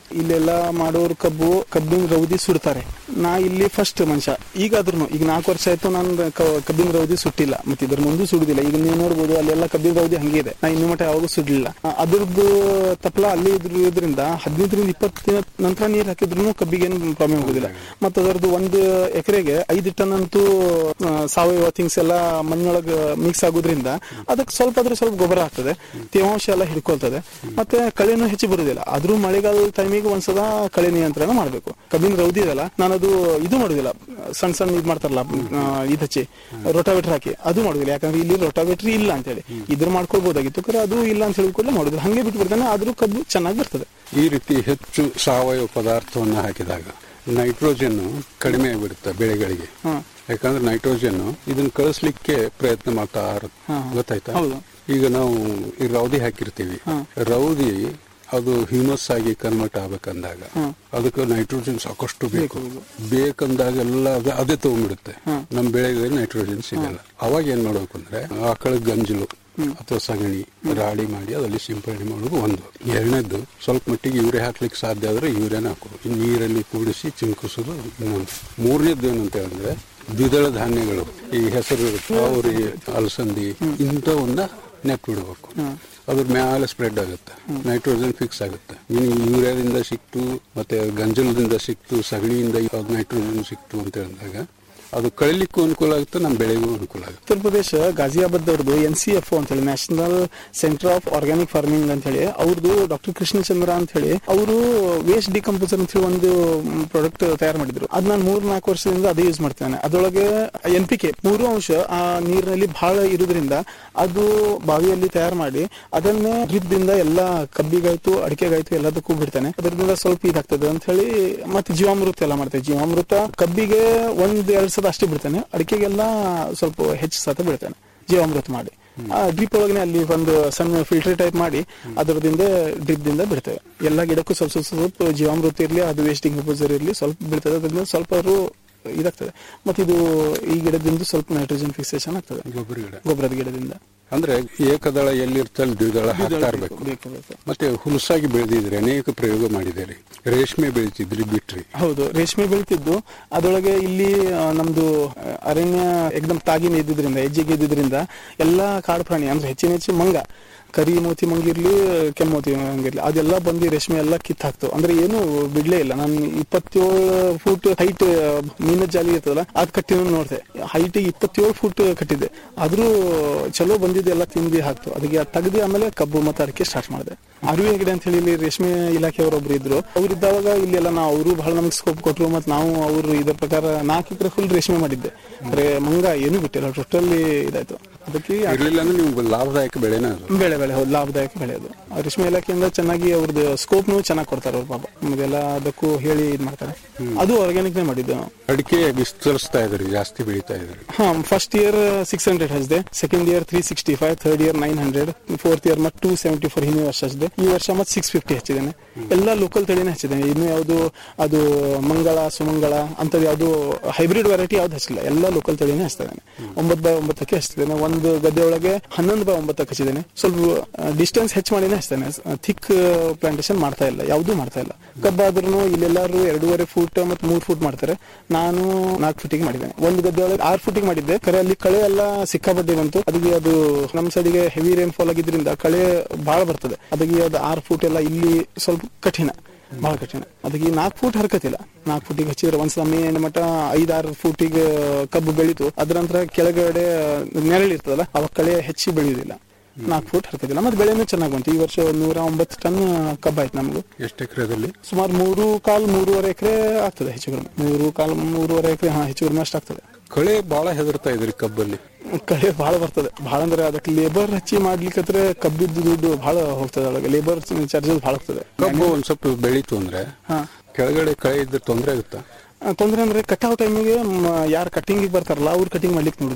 ಇಲ್ಲೆಲ್ಲ ಮಾಡೋರು ಕಬ್ಬು ಕಬ್ಬಿನ ರೌದಿ ಸುಡ್ತಾರೆ ನಾ ಇಲ್ಲಿ ಫಸ್ಟ್ ಮನುಷ್ಯ ಈಗ ಆದ್ರೂ ಈಗ ನಾಲ್ಕು ವರ್ಷ ಆಯ್ತು ನಾನು ಕ- ಕಬ್ಬಿನ ರೌದಿ ಸುಟ್ಟಿಲ್ಲ ಮತ್ತೆ ಇದ್ರ ಮುಂದೆ ಸುಡುದಿಲ್ಲ ಈಗ ನೀವು ನೋಡ್ಬೋದು ಅಲ್ಲೆಲ್ಲ ಕಬ್ಬಿನ ರೌದಿ ಹಂಗೆ ಇದೆ ನಾ ಇನ್ನು ಮಟ್ಟ ಯಾವಾಗೂ ಸುಡ್ಲಿಲ್ಲ ಆ, ಅದ್ರದ್ದು ತಪ್ಪಲ ಅಲ್ಲಿ ಇದ್ರಿಂದ ಹದಿನೈದರಿಂದ ಇಪ್ಪತ್ತು ದಿನ ನಂತರ ನೀರು ಹಾಕಿದ್ರು ಕಬ್ಬಿಗೆ ಏನು ಪ್ರಾಬ್ಲಮ್ ಆಗುದಿಲ್ಲ ಮತ್ತೆ ಅದರದ್ದು ಒಂದು ಎಕರೆಗೆ ಐದು ಟನ್ ಅಂತೂ ಆ, ಸಾವಯವ ಥಿಂಗ್ಸ್ ಎಲ್ಲ ಮಣ್ಣೊಳಗೆ ಮಿಕ್ಸ್ ಆಗೋದ್ರಿಂದ ಅದಕ್ಕೆ ಸ್ವಲ್ಪ ಆದ್ರೂ ಸ್ವಲ್ಪ ಗೊಬ್ಬರ ಆಗ್ತದೆ ತೇವಾಂಶ ಎಲ್ಲ ಹಿಡ್ಕೊಳ್ತದೆ ಮತ್ತೆ ಕಳೆನೂ ಹೆಚ್ಚು ಬರುದಿಲ್ಲ ಆದ್ರೂ ಮಳೆಗಾಲದ ಟೈಮಿಗೆ ಒಂದ್ಸಲ ಕಳೆ ನಿಯಂತ್ರಣ ಮಾಡಬೇಕು ಕಬ್ಬಿನ ರೌದಿ ಇದಲ್ಲ ನಾನು ಅದು ಇದು ಮಾಡುದಿಲ್ಲ ಸಣ್ಣ ಸಣ್ಣ ಇದು ಮಾಡ್ತಾರಲ್ಲ ಆ, ಇದು ಹಚ್ಚಿ ರೋಟಾವೇಟರ್ ಹಾಕಿ ಅದು ಮಾಡುದಿಲ್ಲ ಯಾಕಂದ್ರೆ ಇಲ್ಲಿ ರೋಟಾವೇಟರ್ ಇಲ್ಲ ಅಂತ ಹೇಳಿ ಇದ್ರ ಮಾಡ್ಕೊಳ್ಬಹುದಾಗಿತ್ತು ಕರೆ ಅದು ಇಲ್ಲ ಅಂತ ಹೇಳಿ ಕೂಡ ಮಾಡುದಿಲ್ಲ ಹಂಗೆ ಬಿಟ್ಟು ಬಿಡ್ತಾನೆ ಆದ್ರೂ ಕಬ್ಬು ಚೆನ್ನಾಗಿ ಬರ್ತದೆ ಈ ರೀತಿ ಹೆಚ್ಚು ಸಾವಯವ ಪದಾರ್ಥವನ್ನು ಹಾಕಿದಾಗ ನೈಟ್ರೋಜನ್ ಕಡಿಮೆ ಆಗಿಬಿಡುತ್ತೆ ಬೆಳೆಗಳಿಗೆ ಯಾಕಂದ್ರೆ ನೈಟ್ರೋಜನ್ ಇದನ್ನ ಕಳಿಸ್ಲಿಕ್ಕೆ ಪ್ರಯತ್ನ ಮಾಡ್ತಾ ಇರುತ್ತೆ ಗೊತ್ತಾಯ್ತಾ ಹೌದು. ಈಗ ನಾವು ಈ ರೌದಿ ಹಾಕಿರ್ತೀವಿ ರೌದಿ ಅದು ಹ್ಯೂಮಸ್ ಆಗಿ ಕನ್ವರ್ಟ್ ಆಗ್ಬೇಕಂದಾಗ ಅದಕ್ಕೆ ನೈಟ್ರೋಜನ್ ಸಾಕಷ್ಟು ಬೇಕು ಬೇಕಂದಾಗೆಲ್ಲ ಅದು ಅದೇ ತಗೊಂಡ್ಬಿಡುತ್ತೆ ನಮ್ಮ ಬೆಳೆಗೆ ನೈಟ್ರೋಜನ್ ಸಿಗಲ್ಲ ಅವಾಗ ಏನ್ ಮಾಡ್ಬೇಕು ಅಂದ್ರೆ ಆಕಳ ಗಂಜಲು ಅಥವಾ ಸಗಣಿ ರಾಡಿ ಮಾಡಿ ಅದಲ್ಲಿ ಸಿಂಪಡಣೆ ಮಾಡೋದು ಒಂದು ಎರಡನೇದ್ದು ಸ್ವಲ್ಪ ಮಟ್ಟಿಗೆ ಯೂರಿಯಾ ಹಾಕ್ಲಿಕ್ಕೆ ಸಾಧ್ಯ ಆದ್ರೆ ಯೂರಿಯಾನ ಹಾಕೋದು ಇನ್ನು ನೀರಲ್ಲಿ ಕೂಡಿಸಿ ಚಿಮ್ಕಿಸೋದು ಇನ್ನೊಂದು ಮೂರನೇದ್ದು ಏನಂತ ಹೇಳಿದ್ರೆ ದ್ವಿದಳ ಧಾನ್ಯಗಳು ಈ ಹೆಸರು ಅವರಿ ಅಲಸಂದಿ ಇಂಥವನ್ನ ನೆಪ್ ಬಿಡಬೇಕು ಅದ್ರ ಮ್ಯಾಲೆ ಸ್ಪ್ರೆಡ್ ಆಗುತ್ತೆ ನೈಟ್ರೋಜನ್ ಫಿಕ್ಸ್ ಆಗುತ್ತೆ ನೀನು ಯೂರಿಯಾದಿಂದ ಸಿಕ್ತು ಮತ್ತೆ ಗಂಜಲದಿಂದ ಸಿಕ್ತು ಸಗಣಿಯಿಂದ ನೈಟ್ರೋಜನ್ ಸಿಕ್ತು ಅಂತ ಹೇಳಿದಾಗ ಅದು ಕಳಿಲಿಕ್ಕೂ ಅನುಕೂಲ ಆಗುತ್ತೆ ನಮ್ಮ ಬೆಳೆಗೂ ಅನುಕೂಲ ಆಗುತ್ತೆ ಉತ್ತರ ಪ್ರದೇಶ ಗಾಜಿಯಾಬಾದ್ ಅವ್ರದ್ದು ಎನ್ ಸಿ ಎಫ್ ಅಂತ ಹೇಳಿ national centre of organic farming ಅಂತ ಹೇಳಿ ಅವ್ರದ್ದು ಡಾಕ್ಟರ್ ಕೃಷ್ಣಚಂದ್ರ ಅಂತ ಹೇಳಿ ಅವರು ವೇಸ್ಟ್ ಡಿಕಂಪೋಸರ್ ಅಂತ ಹೇಳಿ ಒಂದು ಪ್ರಾಡಕ್ಟ್ ತಯಾರು ಮಾಡಿದ್ರು ಅದ್ ನಾನು ಮೂರ್ ನಾಲ್ಕು ವರ್ಷದಿಂದ ಅದೇ ಯೂಸ್ ಮಾಡ್ತೇನೆ ಅದರೊಳಗೆ ಎನ್ ಪಿ ಕೆ ಮೂರು ಅಂಶ ಆ ನೀರಿನಲ್ಲಿ ಬಹಳ ಇರುವುದರಿಂದ ಅದು ಬಾವಿಯಲ್ಲಿ ತಯಾರು ಮಾಡಿ ಅದನ್ನೇ ಡ್ರಿಪ್ ದಿಂದ ಎಲ್ಲ ಕಬ್ಬಿಗಾಯ್ತು ಅಡಿಕೆಗಾಯ್ತು ಎಲ್ಲದಕ್ಕೂ ಬಿಡ್ತಾನೆ ಅದರಿಂದ ಸ್ವಲ್ಪ ಇದಾಗ್ತದೆ ಅಂತ ಹೇಳಿ ಮತ್ತೆ ಜೀವಾಮೃತ ಎಲ್ಲ ಮಾಡ್ತೇವೆ ಜೀವಾಮೃತ ಕಬ್ಬಿಗೆ ಒಂದ್ ಎರಡ್ ಸತ ಅಷ್ಟೇ ಬಿಡ್ತಾನೆ ಅಡಿಕೆಗೆಲ್ಲ ಸ್ವಲ್ಪ ಹೆಚ್ಚು ಸತ ಬಿಡ್ತಾನೆ ಜೀವಾಮೃತ ಮಾಡಿ ಆ ಡ್ರಿಪ್ ಒಳಗನೆ ಅಲ್ಲಿ ಒಂದು ಸಣ್ಣ ಫಿಲ್ಟರ್ ಟೈಪ್ ಮಾಡಿ ಅದರದಿಂದ ಡ್ರಿಪ್ ದಿಂದ ಬಿಡ್ತೇವೆ ಎಲ್ಲ ಗಿಡಕ್ಕೂ ಸ್ವಲ್ಪ ಸ್ವಲ್ಪ ಸ್ವಲ್ಪ ಜೀವಾಮೃತ ಇರ್ಲಿ ಅದು ವೇಸ್ಟಿಂಗ್ ಪ್ರಪೋಸರ್ ಇರ್ಲಿ ಸ್ವಲ್ಪ ಬೀಳ್ತದೆ ಅದರಿಂದ ಸ್ವಲ್ಪ ಅವರು ಇದಾಗ್ತದೆ ಮತ್ತೆ ಇದು ಈ ಗಿಡದಿಂದ ಸ್ವಲ್ಪ ನೈಟ್ರೋಜನ್ ಫಿಕ್ಸೇಷನ್ ಆಗ್ತದೆ ಗೊಬ್ಬರ ಗಿಡ ಗೊಬ್ಬರದ ಗಿಡದಿಂದ ಅಂದ್ರೆ ಏಕದಳ ಎಲ್ಲಿರ್ತಲ್ಲ ದ್ವಿದಳ ಹಾಕ್ತಾ ಇರ್ಬೇಕು ಬೇಕು ಬೇಕು ಮತ್ತೆ ಹುಲಸಾಗಿ ಬೆಳೆದಿದ್ರಿ ಅನೇಕ ಪ್ರಯೋಗ ಮಾಡಿದಿರಿ ರೇಷ್ಮೆ ಬೆಳಿತಿದ್ರಿ ಬಿಟ್ರಿ ಹೌದು ರೇಷ್ಮೆ ಬೆಳಿತಿದ್ದು ಅದರೊಳಗೆ ಇಲ್ಲಿ ಆ, ನಮ್ದು ಆ, ಅರಣ್ಯ ಎಕ್ದಮ್ ತಾಗಿನ ಇದ್ದಿದ್ರಿಂದ ಹೆಜ್ಜೆಗೆ ಇದ್ದಿದ್ರಿಂದ ಎಲ್ಲಾ ಕಾಡು ಪ್ರಾಣಿ ಅಂದ್ರೆ ಹೆಚ್ಚಿನ ಹೆಚ್ಚು ಮಂಗ ಕರಿ ಮೋತಿ ಮಂಗಿರ್ಲಿ ಕೆಂಪು ಮೋತಿ ಮಂಗಿರ್ಲಿ ಅದೆಲ್ಲ ಬಂದು ರೇಷ್ಮೆ ಎಲ್ಲ ಕಿತ್ ಹಾಕ್ತು ಅಂದ್ರೆ ಏನು ಬಿಡ್ಲೇ ಇಲ್ಲ ನಾನು ಇಪ್ಪತ್ತೇಳು ಫೂಟ್ ಹೈಟ್ ಮೀನ ಜಾಲಿ ಇರ್ತದಲ್ಲ ಅದ್ ಕಟ್ಟಿನ ನೋಡ್ದೆ ಹೈಟ್ ಇಪ್ಪತ್ತೇಳು ಫೂಟ್ ಕಟ್ಟಿದ್ದೆ ಆದ್ರೂ ಚಲೋ ಬಂದಿದ್ದು ಎಲ್ಲ ತಿಂದಿ ಹಾಕ್ತು ಅದಕ್ಕೆ ಅದ್ ತೆಗ್ದು ಆಮೇಲೆ ಕಬ್ಬು ಮತ್ತೆ ಅಡಿಕೆ ಸ್ಟಾರ್ಟ್ ಮಾಡಿದೆ ಅರಿವಿ ಹೆಗಡೆ ಅಂತ ಹೇಳಿ ಇಲ್ಲಿ ರೇಷ್ಮೆ ಇಲಾಖೆಯವರು ಒಬ್ರು ಇದ್ರು ಅವ್ರು ಇದ್ದಾಗ ಇಲ್ಲೆಲ್ಲ ನಾವು ಅವರು ಬಹಳ ನಮ್ಗೆ ಸ್ಕೋಪ್ ಕೊಟ್ರು ಮತ್ತೆ ನಾವು ಅವರು ಇದ್ರ ಪ್ರಕಾರ ನಾಲ್ಕು ಎಕರೆ ಫುಲ್ ರೇಷ್ಮೆ ಮಾಡಿದ್ದೆ ಅಂದ್ರೆ ಮಂಗ ಏನು ಬಿಟ್ಟಿಲ್ಲ ಟೋಟಲಿ ಇದಾಯ್ತು ಅದಕ್ಕೆ ಇರ್ಲಿಲ್ಲ ಅಂದ್ರೆ ನಿಮ್ಗೆ ಲಾಭದಾಯಕ ಬೆಳೆನ ಅದು ಬೆಳೆ ಬೆಳೆ ಹೌದು ಲಾಭದಾಯಕ ಬೆಳೆ ಅದು ಆ ರೇಷ್ಮೆ ಇಲಾಖೆಯಿಂದ ಚೆನ್ನಾಗಿ ಅವ್ರದ್ದು ಸ್ಕೋಪ್ನು ಚೆನ್ನಾಗಿ ಕೊಡ್ತಾರೆ ಅವ್ರ ಪಾಪ ನಮಗೆಲ್ಲ ಅದಕ್ಕೂ ಹೇಳಿ ಇದ್ ಮಾಡ್ತಾರೆ ಅದು ಆರ್ಗ್ಯಾನಿಕ್ನೇ ಮಾಡಿದ್ದು ನಾವು ಅಡಿಕೆ ವಿಸ್ತರಿಸ್ತಾ ಇದ್ರಿ ಜಾಸ್ತಿ ಬೆಳೀತಾ ಇದ್ರಿ ಹಾ ಫಸ್ಟ್ ಇಯರ್ ಸಿಕ್ಸ್ ಹಂಡ್ರೆಡ್ ಹಚ್ಚಿದೆ second year three sixty five third year nine hundred fourth year ಮತ್ತೆ ಟೂ ಸೆವೆಂಟಿ ಫೋರ್ ಹಿಂದಿನ ವರ್ಷ ಹಚ್ಚಿದೆ ಈ ವರ್ಷ ಮತ್ತೆ ಸಿಕ್ಸ್ ಫಿಫ್ಟಿ ಹಚ್ಚಿದ್ದೇನೆ ಎಲ್ಲ ಲೋಕಲ್ ತಳಿನೇ ಹಚ್ಚಿದ್ದೇನೆ ಇನ್ನು ಯಾವುದು ಅದು ಮಂಗಳ ಸುಮಂಗಳ ಅಂತದ್ ಯಾವುದು ಹೈಬ್ರಿಡ್ ವೆರೈಟಿ ಯಾವ್ದು ಹಚ್ಚಿಲ್ಲ ಎಲ್ಲ ಲೋಕಲ್ ತಳಿನೇ ಹಚ್ತಿದ್ದೇನೆ ಒಂಬತ್ತು ಬೈ ಒಂಬತ್ತಕ್ಕೆ ಹಚ್ತಿದ್ದೇನೆ ಒಂದು ಗದ್ದೆ ಒಳಗೆ ಹನ್ನೊಂದು ಬೈ ಒಂಬತ್ತಕ್ಕೆ ಹಚ್ಚಿದ್ದೇನೆ ಸ್ವಲ್ಪ ಡಿಸ್ಟೆನ್ಸ್ ಹೆಚ್ಚು ಮಾಡಿನೇ ಹಚ್ತೇನೆ ಥಿಕ್ ಪ್ಲಾಂಟೇಶನ್ ಮಾಡ್ತಾ ಇಲ್ಲ ಯಾವುದೂ ಮಾಡ್ತಾ ಇಲ್ಲ ಕಬ್ಬಾದ್ರೂ ಇಲ್ಲೆಲ್ಲಾರು ಎರಡೂವರೆ ಫೂಟ್ ಮತ್ತೆ ಮೂರ್ ಫೂಟ್ ಮಾಡ್ತಾರೆ ನಾನು ನಾಲ್ಕು ಫುಟಿಗೆ ಮಾಡಿದ್ದೇನೆ ಒಂದು ಗದ್ದೆ ಒಳಗೆ ಆರು ಫುಟಿಗೆ ಮಾಡಿದ್ದೆ ಕರೆ ಅಲ್ಲಿ ಕಳೆ ಎಲ್ಲ ಸಿಕ್ಕಾಪಟ್ಟೆ ಬಂತು ಅದಕ್ಕೆ ಅದು ನಮ್ಮ ಸೈಡಿಗೆ ಹೆವಿ ರೈನ್ ಫಾಲ್ ಆಗಿದ್ರಿಂದ ಕಳೆ ಬಹಳ ಬರ್ತದೆ ಅದಕ್ಕೆ ಅದು ಆರು ಫೂಟ್ ಎಲ್ಲ ಇಲ್ಲಿ ಸ್ವಲ್ಪ ಕಠಿಣ ಬಹಳ ಕಠಿಣ ಅದಕ್ಕೆ ನಾಲ್ಕು ಫೂಟ್ ಹರ್ಕತಿಲ್ಲ ನಾಲ್ಕು ಫೂಟಿಗೆ ಹಚ್ಚಿದ್ರೆ ಒಂದ್ಸಲ ಮೇ ಮಟ್ಟ ಐದಾರು ಫೂಟಿಗೆ ಕಬ್ಬು ಬೆಳೀತು ಅದ್ರ ನಂತರ ಕೆಳಗಡೆ ನೆರಳಿರ್ತದಲ್ಲ ಅವಾಗ ಕಳೆ ಹೆಚ್ಚಿ ಬೆಳೆಯುವುದಿಲ್ಲ ನಾಲ್ಕು ಫೂಟ್ ಹರ್ಕತಿಲ್ಲ ಮತ್ತೆ ಬೆಳೆನೂ ಚೆನ್ನಾಗಿ ಬಂತು ಈ ವರ್ಷ ಒಂದ್ ನೂರ ಒಂಬತ್ತು ಟನ್ ಕಬ್ಬಾಯ್ತು ನಮಗೂ ಎಷ್ಟು ಎಕರೆದಲ್ಲಿ ಸುಮಾರು ಮೂರು ಕಾಲ್ ಮೂರುವರೆ ಎಕರೆ ಆಗ್ತದೆ ಹೆಚ್ಚು ಕಡಿಮೆ ಮೂರು ಕಾಲ್ ಮೂರುವರೆ ಎಕರೆ ಹಾ ಹೆಚ್ಚು ಕಡಿಮೆ ಅಷ್ಟು ಆಗ್ತದೆ ಕಳೆ ಬಹಳ ಹೆದರ್ತಾ ಇದ್ರಿ ಕಬ್ಬಲ್ಲಿ ಕಳೆ ಬಹಳ ಬರ್ತದೆ ಬಹಳ ಅಂದ್ರೆ ಅದಕ್ಕೆ ಲೇಬರ್ ಹಚ್ಚಿ ಮಾಡ್ಲಿಕ್ಕಂದ್ರೆ ಕಬ್ಬಿದ್ದು ದುಡ್ಡು ಬಹಳ ಹೋಗ್ತದೆ ಒಳಗೆ ಲೇಬರ್ ಚಾರ್ಜಸ್ ಬಹಳ ಹೋಗ್ತದೆ ಕಬ್ಬು ಒಂದ್ ಸ್ವಲ್ಪ ಬೆಳೀತು ಅಂದ್ರೆ ಹಾ ಕೆಳಗಡೆ ಕಳೆ ಇದ್ರೆ ತೊಂದರೆ ಆಗುತ್ತಾ ಆ, ತೊಂದ್ರೆ ಅಂದ್ರೆ ಕಟಾವ್ ಟೈಮಿಗೆ ಯಾರು ಕಟಿಂಗ್ ಬರ್ತಾರಲ್ಲ ಅವ್ರು ಕಟಿಂಗ್ ಮಾಡ್ಲಿಕ್ಕೆ ನೋಡುದಿಲ್ಲ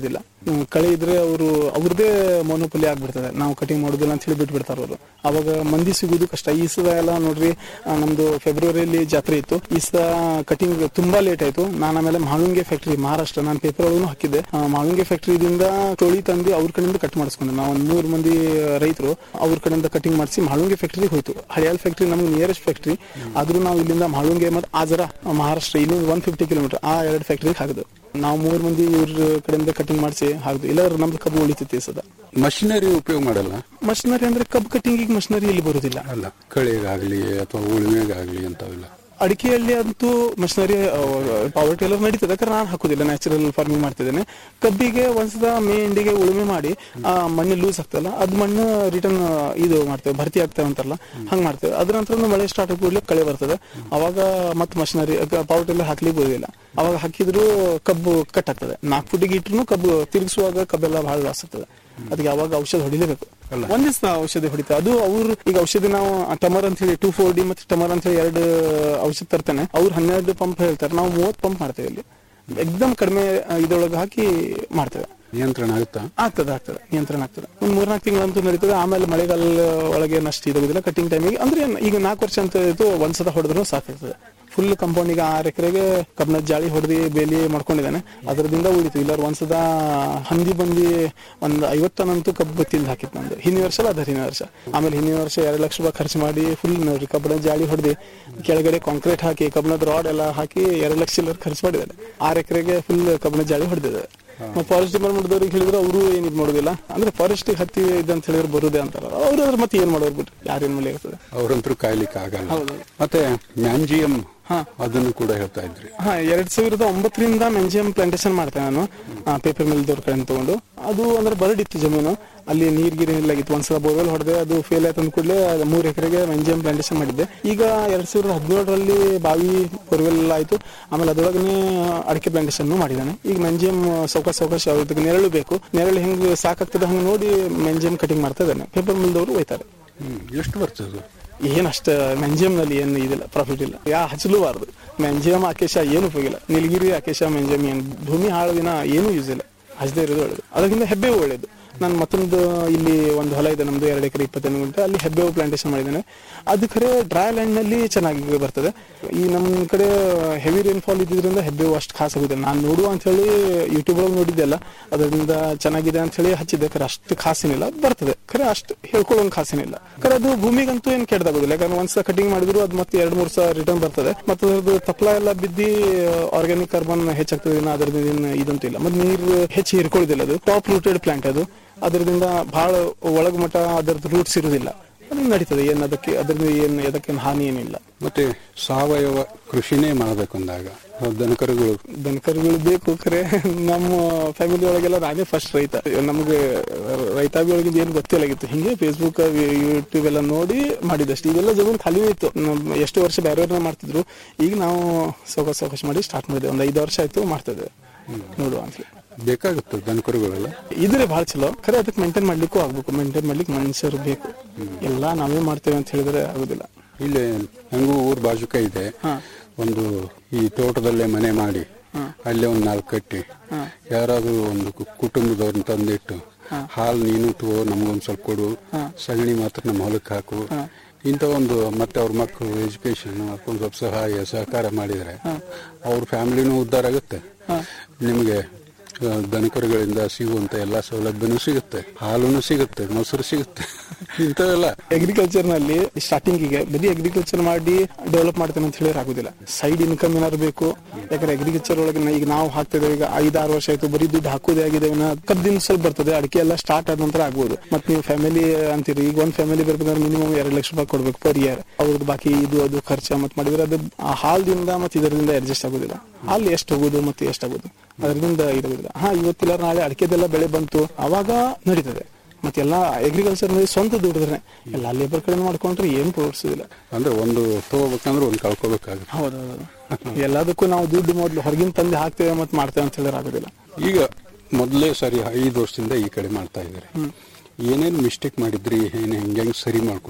ಹ್ಮ್, ಕಳೆ ಇದ್ರೆ ಅವರು ಅವ್ರದೇ ಮೊನೋಪಲಿ ಆಗ್ಬಿಡ್ತದೆ ನಾವು ಕಟಿಂಗ್ ಮಾಡೋದಿಲ್ಲ ಅಂತ ಹೇಳಿ ಬಿಟ್ಬಿಡ್ತಾರ ಅವರು ಅವಾಗ ಮಂದಿ ಸಿಗುದು ಕಷ್ಟ ಈ ಸದ ಎಲ್ಲ ನೋಡ್ರಿ ಆ, ನಮ್ದು ಫೆಬ್ರವರಿಯಲ್ಲಿ ಜಾತ್ರೆ ಇತ್ತು ಈ ಸದ ಕಟಿಂಗ್ ತುಂಬಾ ಲೇಟ್ ಆಯ್ತು ನಾನು ಆಮೇಲೆ ಮಾಳುಂಗೆ ಫ್ಯಾಕ್ಟ್ರಿ ಮಹಾರಾಷ್ಟ್ರ ನಾನು ಪೇಪರ್ ಒಳಗೂ ಹಾಕಿದ್ದೆ ಆ, ಮಾಳುಂಗೆ ಫ್ಯಾಕ್ಟ್ರಿದಿಂದ ಟೋಳಿ ತಂದು ಅವ್ರ ಕಡೆಯಿಂದ ಕಟ್ ಮಾಡಿಸ್ಕೊಂಡೆ ನಾವು ಒಂದ್ ಮೂರ್ ಮಂದಿ ರೈತರು ಅವ್ರ ಕಡೆಯಿಂದ ಕಟಿಂಗ್ ಮಾಡಿಸಿ ಮಾಳುಂಗೆ ಫ್ಯಾಕ್ಟ್ರಿಗೆ ಹೋಯ್ತು ಹಳಿಯಾಲ್ ಫ್ಯಾಕ್ಟ್ರಿ ನಮ್ಗೆ ನಿಯರೆಸ್ಟ್ ಫ್ಯಾಕ್ಟ್ರಿ ಆದ್ರೂ ನಾವು ಇಲ್ಲಿಂದ ಮಾಳುಂಗೆ ಮತ್ತು ಆಜರ ಮಹಾರಾಷ್ಟ್ರ ಇಲ್ಲಿಂದ ಒನ್ ಫಿಫ್ಟಿ ಕಿಲೋಮೀಟರ್ ಆ ಎರಡು ಫ್ಯಾಕ್ಟ್ರಿಗೆ ಹಾಕಿದ್ವು ನಾವು ಮೂರ್ ಮಂದಿ ಇವ್ರ ಕಡೆಯಿಂದ ಕಟಿಂಗ್ ಮಾಡಿಸಿ ಹಾಕಿದ್ವು ಇಲ್ಲ ನಮ್ದು ಕಬ್ಬು ಉಳಿತೈತಿ ಸದ ಮಷಿನರಿ ಉಪಯೋಗ ಮಾಡಲ್ಲ ಮಷಿನರಿ ಅಂದ್ರೆ ಕಬ್ಬು ಕಟಿಂಗಿಗೆ ಮಷಿನರಿ ಇಲ್ಲಿ ಬರುದಿಲ್ಲ ಅಲ್ಲ ಕಳೆಗಾಗ್ಲಿ ಅಥವಾ ಉಳುಮೆಗಾಗ್ಲಿ ಅಂತವೆಲ್ಲ ಅಡಿಕೆಯಲ್ಲಿ ಅಂತೂ ಮಷಿನರಿ ಪವರ್ ಟೇಲರ್ ನಡೀತದೆ ಯಾಕಂದ್ರೆ ನಾನು ಹಾಕುದಿಲ್ಲ ನ್ಯಾಚುರಲ್ ಫಾರ್ಮಿಂಗ್ ಮಾಡ್ತಿದ್ದೇನೆ ಕಬ್ಬಿಗೆ ಒಂದ್ಸದ ಮೇ ಎಂಡಿಗೆ ಉಳುಮೆ ಮಾಡಿ ಆ ಮಣ್ಣು ಲೂಸ್ ಆಗ್ತಲ್ಲ ಅದ್ ಮಣ್ಣು ರಿಟರ್ನ್ ಇದು ಮಾಡ್ತೇವೆ ಭರ್ತಿ ಆಗ್ತೇವೆ ಅಂತಾರಲ್ಲ ಹಂಗ್ ಮಾಡ್ತೇವೆ ಅದ್ರ ನಂತರ ಮಳೆ ಸ್ಟಾರ್ಟ್ ಕೂಡಲೇ ಕಳೆ ಬರ್ತದೆ ಅವಾಗ ಮತ್ತೆ ಮಷಿನರಿ ಪವರ್ ಟೇಲರ್ ಹಾಕ್ಲಿಕ್ಕೆ ಬರೋದಿಲ್ಲ ಅವಾಗ ಹಾಕಿದ್ರು ಕಬ್ಬು ಕಟ್ ಆಗ್ತದೆ ನಾಲ್ಕು ಫುಟಿಗೆ ಇಟ್ರು ಕಬ್ಬು ತಿರುಗಿಸುವಾಗ ಕಬ್ಬೆಲ್ಲ ಬಹಳ ಲಾಸ್ ಆಗ್ತದೆ ಅದಕ್ಕೆ ಅವಾಗ ಔಷಧ ಹೊಡಿಲೇಬೇಕು ಒಂದ್ ದಿವಸ ಔಷಧಿ ಹೊಡಿತಾರೆ ಅದು ಅವ್ರು ಈಗ ಔಷಧಿ ನಾವು ಟಮರ್ ಅಂತ ಹೇಳಿ ಟೂ ಫೋರ್ ಡಿ ಮತ್ತೆ ಟಮರ್ ಅಂತ ಹೇಳಿ ಎರಡು ಔಷಧ ತರ್ತಾನೆ ಅವ್ರು ಹನ್ನೆರಡು ಪಂಪ್ ಹೇಳ್ತಾರೆ ನಾವು ಮೂವತ್ ಪಂಪ್ ಮಾಡ್ತೇವೆ ಇಲ್ಲಿ ಎಕ್ದಮ್ ಕಡಿಮೆ ಇದರೊಳಗೆ ಹಾಕಿ ಮಾಡ್ತೇವೆ ನಿಯಂತ್ರಣ ಆಗುತ್ತಾ ಆಗ್ತದೆ ಆಗ್ತದೆ ನಿಯಂತ್ರಣ ಆಗ್ತದೆ ಒಂದ್ ಮೂರ್ನಾಲ್ಕು ತಿಂಗಳಂತೂ ನಡೀತದೆ ಆಮೇಲೆ ಮಳೆಗಾಲ ಒಳಗೆ ನಷ್ಟ ಇದಾಗುದಿಲ್ಲ ಕಟಿಂಗ್ ಟೈಮಿಗೆ ಅಂದ್ರೆ ಏನ್ ಈಗ ನಾಲ್ಕು ವರ್ಷ ಅಂತ ಇದು ಒಂದ್ಸಲ ಹೊಡೆದ್ರು ಸಾಕಾಗ್ತದೆ ಫುಲ್ ಕಂಪೌಂಡಿಗೆ ಆರು ಎಕರೆಗೆ ಕಬ್ಬಣದ ಜಾಳಿ ಹೊಡೆದಿ ಬೇಲಿ ಮಾಡ್ಕೊಂಡಿದ್ದಾನೆ ಅದರದಿಂದ ಉಳಿತು ಇಲ್ಲ ಒಂದ್ಸದ ಹಂದಿ ಬಂದಿ ಒಂದ್ ಐವತ್ತು ಟನ್ ಅಂತೂ ಕಬ್ಬು ತಿಂದು ಹಾಕಿತ್ತು ನಂದು ಹಿಂದಿನ ವರ್ಷ ಅಲ್ಲ ಅದ್ರ ಹಿಂದಿನ ವರ್ಷ ಆಮೇಲೆ ಹಿಂದಿನ ವರ್ಷ ಎರಡು ಲಕ್ಷ ರೂಪಾಯಿ ಖರ್ಚು ಮಾಡಿ ಫುಲ್ ನೋಡ್ರಿ ಕಬ್ಬಣದ ಜಾಳಿ ಹೊಡೆದಿ ಕೆಳಗಡೆ ಕಾಂಕ್ರೀಟ್ ಹಾಕಿ ಕಬ್ಬಣದ ರಾಡ್ ಎಲ್ಲ ಹಾಕಿ ಎರಡು ಲಕ್ಷ ಚಿಲ್ಲರ್ ಖರ್ಚು ಮಾಡಿದ್ದಾರೆ ಆರು ಎಕರೆಗೆ ಫುಲ್ ಕಬ್ಬಣದ ಜಾಳಿ ಹೊಡೆದಿದೆ ಮತ್ತೆ ಫಾರೆಸ್ಟ್ ಡಿಪಾರ್ಟ್ಮೆಂಟ್ ದವ್ರಿಗೆ ಹೇಳಿದ್ರೆ ಅವರು ಏನ್ ಇದ್ ಮಾಡೋದಿಲ್ಲ ಅಂದ್ರೆ ಫಾರೆಸ್ಟ್ ಹತ್ತಿ ಇದಂತ ಹೇಳಿದ್ರೆ ಬರುದೇ ಅಂತಾರ ಅವ್ರು ಅದ್ರ ಮತ್ತೆ ಏನ್ ಮಾಡೋರು ಬಿಟ್ರಿ ಯಾರೇನ್ ಮೇಲೆ ಆಗ್ತದೆ ಅವ್ರಂತರೂ ಕಾಯ್ಲಿಕ್ಕೆ ಆಗಲ್ಲ ಹೌದು. ಮತ್ತೆ ಮ್ಯಾಂಜಿಯಂ ಅದನ್ನು ಕೂಡ ಹೇಳ್ತಾ ಇದ್ರಿ ಹಾ ಎರಡ್ ಸಾವಿರದ ಒಂಬತ್ತರಿಂದ ಮೆಂಜಿಯಂ ಪ್ಲಾಂಟೇಶನ್ ಮಾಡ್ತೆ ನಾನು ಪೇಪರ್ ಮಿಲ್ ದವ್ರ ಕಡೆ ತಗೊಂಡು ಅದು ಅಂದ್ರೆ ಬರಡಿತ್ತು ಜಮೀನು ಅಲ್ಲಿ ನೀರ್ ಗಿರಿ ಇಲ್ಲಾಗಿತ್ತು ಒಂದ್ಸಲ ಬೋರ್ವೆಲ್ ಹೊಡೆದೆ ಅದು ಫೇಲ್ ಆಯ್ತು ಅಂದ್ಕೂಡ್ಲೆ ಮೂರ್ ಎಕರೆಗೆ ಮೆಂಜಿಯಂ ಪ್ಲಾಂಟೇಶನ್ ಮಾಡಿದ್ದೆ ಈಗ ಎರಡ್ ಸಾವಿರದ ಹದಿನೇಳರಲ್ಲಿ ಬಾವಿ ಬೋರ್ವೆಲ್ ಆಯ್ತು ಆಮೇಲೆ ಅದರೊಳಗನೆ ಅಡಿಕೆ ಪ್ಲಾಂಟೇಶನ್ ಮಾಡಿದ್ದಾನೆ ಈಗ ಮೆಂಜಿಯಂ ಸೌಕಾಶ ಸೌಕಾಶ ಅದಕ್ಕೆ ನೆರಳು ಬೇಕು ನೆರಳು ಹೆಂಗ್ ಸಾಕಾಗ್ತದೆ ಹಂಗ ನೋಡಿ ಮೆಂಜಿಯಂ ಕಟಿಂಗ್ ಮಾಡ್ತಾ ಇದ್ದಾನೆ ಪೇಪರ್ ಮಿಲ್ ದವರು ಒಯ್ತಾರೆ ಹ್ಮ್ ಎಷ್ಟು ಬರ್ತದೆ ಏನ್ ಅಷ್ಟ ಮೆಂಜಿಯಂ ನಲ್ಲಿ ಏನು ಇದಿಲ್ಲ ಪ್ರಾಫಿಟ್ ಇಲ್ಲ ಯಾ ಹಚ್ಚಲೂಬಾರ್ದು ಮೆಂಜಿಯಂ ಆಕೇಶ ಏನು ಉಪಯೋಗ ಇಲ್ಲ ನೀಲಗಿರಿ ಆಕೇಶ ಮೆಂಜಿಯಂ ಏನ್ ಭೂಮಿ ಹಾಳು ದಿನ ಏನು ಯೂಸ್ ಇಲ್ಲ ಹಚ್ಚದೇ ಇರೋದು ಒಳ್ಳೇದು ಅದಕ್ಕಿಂತ ಹೆಬ್ಬೇವು ಒಳ್ಳೇದು ನಾನು ಮತ್ತೊಂದು ಇಲ್ಲಿ ಒಂದು ಹೊಲ ಇದೆ ನಮ್ದು ಎರಡು ಎಕರೆ ಇಪ್ಪತ್ತೈದು ಗುಂಟೆ ಅಲ್ಲಿ ಹೆಬ್ಬೇವು ಪ್ಲಾಂಟೇಶನ್ ಮಾಡಿದ್ದೇನೆ ಅದು ಖರೆ ಡ್ರೈ ಲ್ಯಾಂಡ್ ನಲ್ಲಿ ಚೆನ್ನಾಗಿ ಬರ್ತದೆ ಈ ನಮ್ಮ ಕಡೆ ಹೆವಿ ರೈನ್ಫಾಲ್ ಇದ್ದಿದ್ರಿಂದ ಹೆಬ್ಬೇವು ಅಷ್ಟು ಖಾಸ್ ಆಗುದಿಲ್ಲ ನಾನು ನೋಡುವ ಅಂತ ಹೇಳಿ ಯೂಟ್ಯೂಬ್ ಒಳಗೆ ನೋಡಿದ್ದೆಲ್ಲ ಅದರಿಂದ ಚೆನ್ನಾಗಿದೆ ಅಂತ ಹೇಳಿ ಹಚ್ಚಿದ್ದೆ ಖರೆ ಅಷ್ಟು ಖಾಸಿನಿಲ್ಲ ಬರ್ತದೆ ಖರೆ ಅಷ್ಟು ಹೇಳ್ಕೊಳ್ಳೋಂಗ್ ಖಾಸಿನಿಲ್ಲ ಖರೆ ಅದು ಭೂಮಿಗಂತೂ ಏನು ಕೆಡ್ದಾಗೋದಿಲ್ಲ ಯಾಕಂದ್ರೆ ಒಂದ್ಸಲ ಕಟಿಂಗ್ ಮಾಡಿದ್ರು ಅದು ಮತ್ತೆ ಎರಡು ಮೂರು ಸಲ ರಿಟರ್ನ್ ಬರ್ತದೆ ಮತ್ತೆ ಅದ್ರದ್ದು ತಪ್ಪಲ ಎಲ್ಲ ಬಿದ್ದಿ ಆರ್ಗ್ಯಾನಿಕ್ ಕಾರ್ಬನ್ ಹೆಚ್ಚಾಗ್ತದೆ ಇನ್ನು ಅದ್ರದ್ದು ಏನು ಇದಂತೂ ಇಲ್ಲ ಮತ್ತೆ ನೀರು ಹೆಚ್ಚು ಹಿರ್ಕೊಳ್ಳೋದಿಲ್ಲ ಅದು ಟಾಪ್ ರೂಟೆಡ್ ಪ್ಲಾಂಟ್ ಅದು ಅದರಿಂದ ಬಹಳ ಒಳಗ್ ಮಟ್ಟ ಅದರದ್ದು ರೂಟ್ಸ್ ಇರುವುದಿಲ್ಲ ಅದು ನಡೀತದೆ ಏನ್ ಅದಕ್ಕೆ ಅದರಿಂದ ಏನ್ ಅದಕ್ಕೆ ಹಾನಿ ಏನಿಲ್ಲ ಮತ್ತೆ ಸಾವಯವ ಕೃಷಿನೇ ಮಾಡಬೇಕಂದಾಗ ದನಕರುಗಳು ದನಕರುಗಳು ಬೇಕು ಖರೆ ನಮ್ಮ ಫ್ಯಾಮಿಲಿ ಒಳಗೆಲ್ಲ ನಾನೇ ಫಸ್ಟ್ ರೈತ ನಮಗೆ ರೈತಾಪಿ ಒಳಗಿಂದ ಏನು ಗೊತ್ತಿಲ್ಲಾಗಿತ್ತು ಹಿಂಗೆ ಫೇಸ್ಬುಕ್ ಯೂಟ್ಯೂಬ್ ಎಲ್ಲ ನೋಡಿ ಮಾಡಿದಷ್ಟು ಈಗೆಲ್ಲ ಜಮೀನು ಖಾಲಿನೇ ಇತ್ತು ನಮ್ ಎಷ್ಟು ವರ್ಷ ಬೇರೆಯವ್ರನ್ನ ಮಾಡ್ತಿದ್ರು ಈಗ ನಾವು ಸೌಕಾಶ ಸೌಕಾಶ ಮಾಡಿ ಸ್ಟಾರ್ಟ್ ಮಾಡಿದೆ ಒಂದು ಐದು ವರ್ಷ ಆಯ್ತು ಮಾಡ್ತಿದ್ದೆ ನೋಡುವ ಅಂತ ಬೇಕಾಗುತ್ತೆ ದನಕರುಗಳೆಲ್ಲ ಇದ್ರೆ ಬಹಳ ಚಲೋ ಖರೆ ಅದಕ್ಕೆ ಮೇಂಟೈನ್ ಮಾಡ್ಲಿಕ್ಕೂ ಆಗ್ಬೇಕು ಮೇಂಟೈನ್ ಮಾಡ್ಲಿಕ್ಕೆ ಮನುಷ್ಯರು ಬೇಕು ಎಲ್ಲ ನಾವೇ ಮಾಡ್ತೇವೆ ಅಂತ ಹೇಳಿದ್ರೆ ಆಗುದಿಲ್ಲ ಇಲ್ಲಿ ಹೆಂಗೂ ಊರ್ ಬಾಜುಕ ಇದೆ ಒಂದು ಈ ತೋಟದಲ್ಲೇ ಮನೆ ಮಾಡಿ ಅಲ್ಲೇ ಒಂದು ನಾಲ್ಕು ಕಟ್ಟಿ ಯಾರಾದ್ರೂ ಒಂದು ಕು- ಕುಟುಂಬದವ್ರನ್ನ ತಂದಿಟ್ಟು ಹಾಲು ನೀನು ತಗೋ ನಮ್ಗೊಂದ್ ಸ್ವಲ್ಪ ಕೊಡು ಸಗಣಿ ಮಾತ್ರ ನಮ್ಮ ಹೊಲಕ್ಕೆ ಹಾಕು ಇಂಥ ಒಂದು ಮತ್ತೆ ಅವ್ರ ಮಕ್ಕಳು ಎಜುಕೇಶನ್ ಒಂದು ಸ್ವಲ್ಪ ಸಹಾಯ ಸಹಕಾರ ಮಾಡಿದ್ರೆ ಅವ್ರ ಫ್ಯಾಮಿಲಿನೂ ಉದ್ಧಾರ ಆಗುತ್ತೆ ನಿಮಗೆ ಆ, ದನಕರುಗಳಿಂದ ಸಿಗುವಂತ ಎಲ್ಲಾ ಸೌಲಭ್ಯನೂ ಸಿಗುತ್ತೆ ಹಾಲುನು ಸಿಗುತ್ತೆ ಮೊಸರು ಸಿಗುತ್ತೆ ಇಂಥವೆಲ್ಲ ಅಗ್ರಿಕಲ್ಚರ್ ನಲ್ಲಿ ಸ್ಟಾರ್ಟಿಂಗ್ ಗೆ ಬರೀ ಅಗ್ರಿಕಲ್ಚರ್ ಮಾಡಿ ಡೆವಲಪ್ ಮಾಡ್ತೇನೆ ಅಂತ ಹೇಳಿದ್ರೆ ಆಗುದಿಲ್ಲ ಸೈಡ್ ಇನ್ಕಮ್ ಏನಾದ್ರು ಬೇಕು ಯಾಕಂದ್ರೆ ಅಗ್ರಿಕಲ್ಚರ್ ಒಳಗೆ ನಾ- ಈಗ ನಾವು ಹಾಕ್ತಿದ್ದೇವೆ ಈಗ ಐದಾರು ವರ್ಷ ಆಯ್ತು ಬರೀ ದುಡ್ಡು ಹಾಕೋದೇ ಆಗಿದೆ ಕಬ್ಬಿನ ಸ್ವಲ್ಪ ಬರ್ತದೆ ಅಡಿಕೆ ಎಲ್ಲ ಸ್ಟಾರ್ಟ್ ಆದ ನಂತರ ಆಗ್ಬೋದು ಮತ್ತೆ ನೀವು ಫ್ಯಾಮಿಲಿ ಅಂತೀರಿ ಈಗ ಒಂದ್ ಫ್ಯಾಮಿಲಿ ಬರ್ಬೇಕಂದ್ರೆ ಮಿನಿಮಮ್ ಎರಡು ಲಕ್ಷ ರೂಪಾಯಿ ಕೊಡ್ಬೇಕು ಪರ್ ಇಯರ್ ಅವ್ರದ್ದು ಬಾಕಿ ಇದು ಅದು ಖರ್ಚು ಮತ್ತೆ ಮಾಡಿದ್ರೆ ಅದು ಆ ಹಾಲ್ದಿಂದ ಮತ್ತೆ ಇದರಿಂದ ಅಡ್ಜಸ್ಟ್ ಆಗೋದಿಲ್ಲ ಹಾಲು ಎಷ್ಟು ಹೋಗೋದು ಮತ್ತೆ ಎಷ್ಟಾಗೋದು ಅದರಿಂದ ಇದಾಗೋದಿಲ್ಲ ಹಾ ಇವತ್ತಿಲ್ಲ ನಾಳೆ ಅಡಿಕೆದೆಲ್ಲ ಬೆಳೆ ಬಂತು ಅವಾಗ ನಡೀತದೆ ಮತ್ತೆಲ್ಲ ಅಗ್ರಿಕಲ್ಚರ್ ನಲ್ಲಿ ಸ್ವಂತ ದುಡಿದ್ರೆ ಎಲ್ಲ ಲೇಬರ್ ಕಡೆ ಮಾಡ್ಕೊಂಡ್ರೆ ಏನು ಪ್ರೋತ್ಸಿಲ್ಲ ಅಂದ್ರೆ ಒಂದು ತಗೋಬೇಕಂದ್ರೆ ಒಂದು ಕಳ್ಕೊಬೇಕಾಗುತ್ತೆ ಹೌದೌದು ಎಲ್ಲದಕ್ಕೂ ನಾವು ದುಡ್ಡು ಮೊದ್ಲು ಹೊರಗಿನ ತಂದೆ ಹಾಕ್ತೇವೆ ಮತ್ತೆ ಮಾಡ್ತೇವೆ ಅಂತ ಹೇಳಿದ್ರೆ ಆಗೋದಿಲ್ಲ ಈಗ ಮೊದಲೇ ಸರಿ ಐದು ವರ್ಷದಿಂದ ಈ ಕಡೆ ಮಾಡ್ತಾ ಇದ್ದಾರೆ ಏನೇನ್ ಮಿಸ್ಟೇಕ್ ಮಾಡಿದ್ರಿ ಏನ್ ಹೆಂಗ್ ಹೆಂಗ್ ಸರಿ ಮಾಡ್ಕೊಂಡ್ರಿ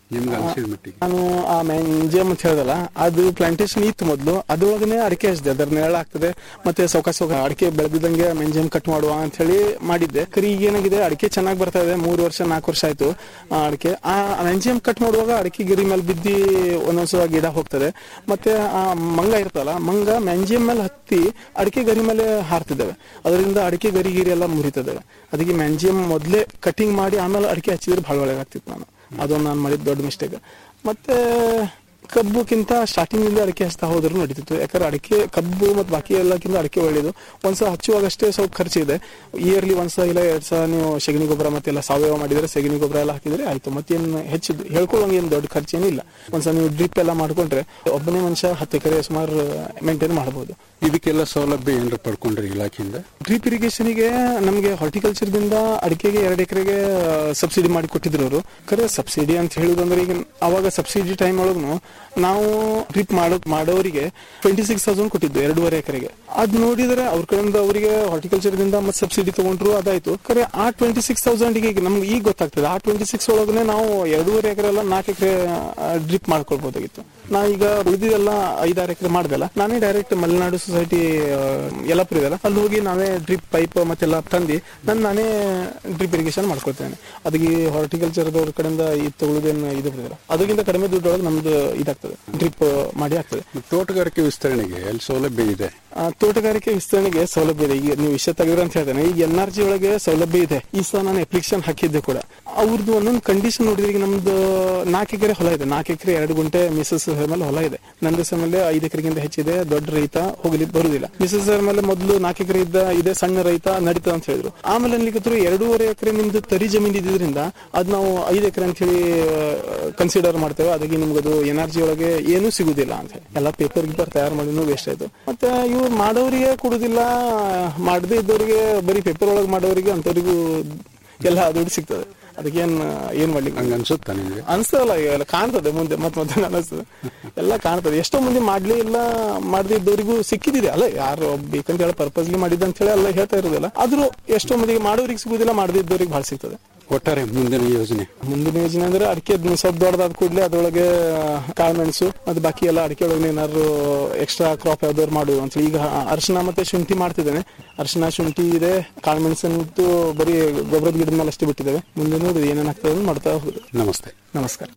ನಿಮ್ಗೆ ಅನ್ಸಿದ ಮಟ್ಟಿಗೆ ನಾನು ಆ ಮೆಂಜಮ್ ಅಂತ ಹೇಳ್ದಲ್ಲ ಅದು ಪ್ಲಾಂಟೇಶನ್ ಇತ್ತು ಮೊದಲು ಅದ್ರೊಳಗನೆ ಅಡಿಕೆ ಹಚ್ಚಿದೆ ಅದರ ನೆರಳಾಗ್ತದೆ ಮತ್ತೆ ಸೌಕ ಸೌಕ ಅಡಿಕೆ ಬೆಳೆದಿದ್ದಂಗೆ ಮೆಂಜಮ್ ಕಟ್ ಮಾಡುವ ಅಂತ ಹೇಳಿ ಮಾಡಿದ್ದೆ ಕರಿ ಈಗ ಏನಾಗಿದೆ ಅಡಿಕೆ ಚೆನ್ನಾಗಿ ಬರ್ತಾ ಇದೆ ಮೂರು ವರ್ಷ ನಾಲ್ಕು ವರ್ಷ ಆಯ್ತು ಆ ಅಡಿಕೆ ಆ ಮೆಂಜಮ್ ಕಟ್ ಮಾಡುವಾಗ ಅಡಿಕೆ ಗಿರಿ ಮೇಲೆ ಬಿದ್ದಿ ಒಂದೊಂದ್ಸಲ ಗಿಡ ಹೋಗ್ತದೆ ಮತ್ತೆ ಆ ಮಂಗ ಇರ್ತಲ್ಲ ಮಂಗ ಮೆಂಜಿಯಂ ಮೇಲೆ ಹತ್ತಿ ಅಡಿಕೆ ಗರಿ ಮೇಲೆ ಹಾರ್ತಿದ್ದಾವೆ ಅದರಿಂದ ಅಡಿಕೆ ಗರಿ ಗಿರಿ ಎಲ್ಲ ಮುರಿತದೆ ಅದಕ್ಕೆ ಮೆಂಜಿಯಂ ಮೊದಲೇ ಕಟಿಂಗ್ ಮಾಡಿ ಆಮೇಲೆ ಅಡಿಕೆ ಹಚ್ಚಿದ್ರೆ ಬಹಳ ಒಳ್ಳೆಗಾಗ್ತಿತ್ತು ನಾನು ಅದೊಂದು ನಾನು ಮಾಡಿದ ದೊಡ್ಡ ಮಿಸ್ಟೇಕ್ ಮತ್ತೆ ಕಬ್ಬುಕ್ಕಿಂತ ಸ್ಟಾರ್ಟಿಂಗ್ ಇಂದ ಅಡಿಕೆ ಹಚ್ತಾ ಹೋದ್ರು ನಡೀತಿತ್ತು ಯಾಕಂದ್ರೆ ಅಡಿಕೆ ಕಬ್ಬು ಮತ್ತು ಬಾಕಿ ಎಲ್ಲಕ್ಕಿಂತ ಅಡಿಕೆ ಒಳ್ಳೇದು ಒಂದ್ಸಲ ಹಚ್ಚುವಾಗಷ್ಟೇ ಸ್ವಲ್ಪ ಖರ್ಚಿದೆ ಇಯರ್ಲಿ ಒಂದ್ಸಲ ಇಲ್ಲ ಎರಡ್ ಸಲ ನೀವು ಸೆಗಣಿ ಗೊಬ್ಬರ ಮತ್ತೆಲ್ಲ ಸಾವಯವ ಮಾಡಿದ್ರೆ ಸೆಗಣಿ ಗೊಬ್ಬರ ಎಲ್ಲ ಹಾಕಿದ್ರೆ ಆಯ್ತು ಮತ್ತೇನು ಹೆಚ್ಚಿದ್ದು ಹೇಳ್ಕೊಳ್ಳೋಂಗೆ ಏನು ದೊಡ್ಡ ಖರ್ಚೇನು ಇಲ್ಲ ಒಂದ್ಸಲ ನೀವು ಡ್ರಿಪ್ ಎಲ್ಲ ಮಾಡ್ಕೊಂಡ್ರೆ ಒಬ್ಬನೇ ಮನುಷ್ಯ ಹತ್ತು ಎಕರೆ ಸುಮಾರು ಮೇಂಟೈನ್ ಮಾಡಬಹುದು ಇದಕ್ಕೆಲ್ಲ ಸೌಲಭ್ಯ ಏನಾರ ಪಡ್ಕೊಂಡ್ರಿ ಇಲಾಖೆಯಿಂದ ಡ್ರಿಪ್ ಇರಿಗೇಷನ್ಗೆ ನಮಗೆ ಹಾರ್ಟಿಕಲ್ಚರ್ ದಿಂದ ಅಡಿಕೆಗೆ ಎರಡು ಎಕರೆಗೆ ಸಬ್ಸಿಡಿ ಮಾಡಿ ಕೊಟ್ಟಿದ್ರು ಅವರು ಖರೆ ಸಬ್ಸಿಡಿ ಅಂತ ಹೇಳುದಂದ್ರೆ ಈಗ ಅವಾಗ ಸಬ್ಸಿಡಿ ಟೈಮ್ ಒಳಗೂ ನಾವು ಡ್ರಿಪ್ ಮಾಡೋ ಮಾಡೋರಿಗೆ ಟ್ವೆಂಟಿ ಸಿಕ್ಸ್ ತೌಸಂಡ್ ಕೊಟ್ಟಿದ್ದು ಎರಡೂವರೆ ಎಕರೆಗೆ ಅದ್ ನೋಡಿದ್ರೆ ಅವ್ರ ಕಡೆಯಿಂದ ಅವರಿಗೆ ಹಾರ್ಟಿಕಲ್ಚರ್ ದಿಂದ ಮತ್ತೆ ಸಬ್ಸಿಡಿ ತಗೊಂಡ್ರು ಅದಾಯ್ತು ಖರೆ ಆ ಟ್ವೆಂಟಿ ಸಿಕ್ಸ್ ತೌಸಂಡ್ ಈಗ ನಮ್ಗೆ ಈಗ ಗೊತ್ತಾಗ್ತದೆ ಆ ಟ್ವೆಂಟಿ ಸಿಕ್ಸ್ ಒಳಗನೆ ನಾವು ಎರಡೂವರೆ ಎಕರೆ ಎಲ್ಲ ನಾಲ್ಕು ಎಕರೆ ಡ್ರಿಪ್ ಮಾಡ್ಕೊಳ್ಬಹುದಾಗಿತ್ತು ನಾ ಈಗ ಉಳಿದಿದ್ದೆಲ್ಲ ಐದಾರು ಎಕರೆ ಮಾಡ್ದಲ್ಲ ನಾನೇ ಡೈರೆಕ್ಟ್ ಮಲೆನಾಡು ಸೊಸೈಟಿ ಯಲ್ಲಾಪುರ ಇದೆಲ್ಲ ಅಲ್ಲಿ ಹೋಗಿ ನಾವೇ ಡ್ರಿಪ್ ಪೈಪ್ ಮತ್ತೆಲ್ಲ ತಂದು ನಾನು ನಾನೇ ಡ್ರಿಪ್ ಇರಿಗೇಷನ್ ಮಾಡ್ಕೊಳ್ತೇನೆ ಅದಕ್ಕೆ ಹಾರ್ಟಿಕಲ್ಚರ್ ಅವ್ರ ಕಡೆಯಿಂದ ಇದು ತಗೊಳ್ಳೋದೇನು ಇದು ಬರೋದಿಲ್ಲ ಅದಕ್ಕಿಂತ ಕಡಿಮೆ ದುಡ್ಡೊಳಗೆ ನಮ್ದು ಇದಾಗ್ತದೆ ಡ್ರಿಪ್ ಮಾಡಿ ಆಗ್ತದೆ ತೋಟಗಾರಿಕೆ ವಿಸ್ತರಣೆಗೆ ಅಲ್ಲಿ ಸೌಲಭ್ಯ ಇದೆ ಆ, ತೋಟಗಾರಿಕೆ ವಿಸ್ತರಣೆಗೆ ಸೌಲಭ್ಯ ಇದೆ ಈಗ ನೀವು ವಿಷಯ ತೆಗೆದ್ರೆ ಅಂತ ಹೇಳ್ತೇನೆ ಈಗ ಎನ್ ಆರ್ ಜಿ ಒಳಗೆ ಸೌಲಭ್ಯ ಇದೆ ಈ ಸಲ ನಾನು ಅಪ್ಲಿಕೇಶನ್ ಹಾಕಿದ್ದೆ ಕೂಡ ಅವ್ರದ್ದು ಒಂದೊಂದು ಕಂಡೀಷನ್ ನೋಡಿದ್ರೆ ಈಗ ನಮ್ದು ನಾಲ್ಕು ಎಕರೆ ಹೊಲ ಇದೆ ನಾಲ್ಕು ಎಕರೆ ಎರಡು ಗುಂಟೆ ಮಿಸಸ್ ಮೇಲೆ ಹೊಲ ಇದೆ ನಂದು ಸಹ ಮೇಲೆ ಐದು ಎಕರೆಗಿಂತ ಹೆಚ್ಚಿದೆ ದೊಡ್ಡ ರೈತ ಹೋಗ್ಲಿ ಬರುದಿಲ್ಲ ಮಿಸಸ್ ಮೇಲೆ ಮೊದಲು ನಾಲ್ಕು ಎಕರೆ ಇದ್ದ ಇದೆ ಸಣ್ಣ ರೈತ ನಡೀತದ ಅಂತ ಹೇಳಿದ್ರು ಆಮೇಲೆ ಅನ್ಲಿಕ್ಕೆ ಎರಡೂವರೆ ಎಕರೆ ನಿಮ್ದು ತರಿ ಜಮೀನು ಇದ್ದಿದ್ರಿಂದ ಅದ್ ನಾವು ಐದು ಎಕರೆ ಅಂತ ಹೇಳಿ ಕನ್ಸಿಡರ್ ಮಾಡ್ತೇವೆ ಅದಕ್ಕೆ ನಿಮ್ಗೆ ಅದು ಎನ್ ಆರ್ ಜಿ ಒಳಗೆ ಏನೂ ಸಿಗುದಿಲ್ಲ ಅಂತ ಹೇಳಿ ಎಲ್ಲ ಪೇಪರ್ ಗಿಪರ್ ತಯಾರು ಮಾಡಿನೂ ವೇಸ್ಟ್ ಆಯ್ತು ಮತ್ತೆ ಇವ್ರು ಮಾಡೋರಿಗೆ ಕೊಡುದಿಲ್ಲ ಮಾಡದೇ ಇದ್ದವರಿಗೆ ಬರೀ ಪೇಪರ್ ಒಳಗೆ ಮಾಡೋರಿಗೆ ಅಂತವರಿಗೂ ಎಲ್ಲ ದುಡ್ಡು ಸಿಗ್ತದೆ ಅದಕ್ಕೇನ್ ಏನ್ ಮಾಡ್ಲಿಕ್ಕೆ ಹಂಗ ಅನ್ಸುತ್ತಾ ನಿಮ್ಗೆ ಅನ್ಸ್ತದಲ್ಲ ಈಗ ಎಲ್ಲ ಕಾಣ್ತದೆ ಮುಂದೆ ಮತ್ ಮತ್ತೆ ಅನಿಸ್ತದೆ ಎಲ್ಲ ಕಾಣ್ತದೆ ಎಷ್ಟೋ ಮಂದಿ ಮಾಡ್ಲೇ ಇಲ್ಲ ಮಾಡದೇ ಇದ್ದವರಿಗೂ ಸಿಕ್ಕಿದಿದೆ ಅಲ್ಲ ಯಾರು ಬೇಕಂತ ಹೇಳಿ ಪರ್ಪಸ್ಲಿ ಮಾಡಿದ್ದ ಅಂತ ಹೇಳಿ ಎಲ್ಲ ಹೇಳ್ತಾ ಇರೋದಿಲ್ಲ ಆದ್ರೂ ಎಷ್ಟೋ ಮಂದಿಗೆ ಮಾಡೋರಿಗೆ ಸಿಗುದಿಲ್ಲ ಮಾಡದೇ ಇದ್ದವ್ರಿಗೆ ಭಾಳ ಸಿಗ್ತದೆ ಒಟ್ಟಾರೆ ಮುಂದಿನ ಯೋಜನೆ ಮುಂದಿನ ಯೋಜನೆ ಅಂದ್ರೆ ಅಡಿಕೆ ಸ್ವಲ್ಪ ದೊಡ್ಡದಾದ ಕೂಡಲೇ ಅದ್ರೊಳಗೆ ಕಾಳುಮೆಣಸು ಮತ್ತೆ ಬಾಕಿ ಎಲ್ಲ ಅಡಿಕೆ ಒಳಗೆ ಏನಾದ್ರು ಎಕ್ಸ್ಟ್ರಾ ಕ್ರಾಪ್ ಯಾವ್ದಾದ್ರು ಮಾಡು ಅಂತ ಈಗ ಅರಿಶಿನ ಮತ್ತೆ ಶುಂಠಿ ಮಾಡ್ತಿದ್ದೇನೆ ಅರಿಶಿನ ಶುಂಠಿ ಇದೆ ಕಾಳುಮೆಣಸಂತೂ ಬರೀ ಗೊಬ್ಬರದ ಗಿಡದ ಮೇಲೆ ಅಷ್ಟೇ ಬಿಟ್ಟಿದ್ದೇವೆ ಮುಂದೆ ನೋಡಿ ಏನೇನಾಗ್ತದೆ ಅಂತ ಮಾಡ್ತಾ ಹೋಗುದು ನಮಸ್ತೆ ನಮಸ್ಕಾರ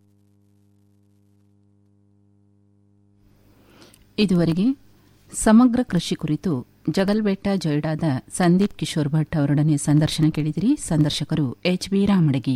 ಇದುವರೆಗೆ ಸಮಗ್ರ ಕೃಷಿ ಕುರಿತು ಜಗಲ್ಬೆಟ್ಟ ಜೊಯ್ಡಾದ ಸಂದೀಪ್ ಕಿಶೋರ್ ಭಟ್ ಅವರೊಡನೆ ಸಂದರ್ಶನ ಕೇಳಿದಿರಿ ಸಂದರ್ಶಕರು ಎಚ್ ಬಿ ರಾಮಡಗಿ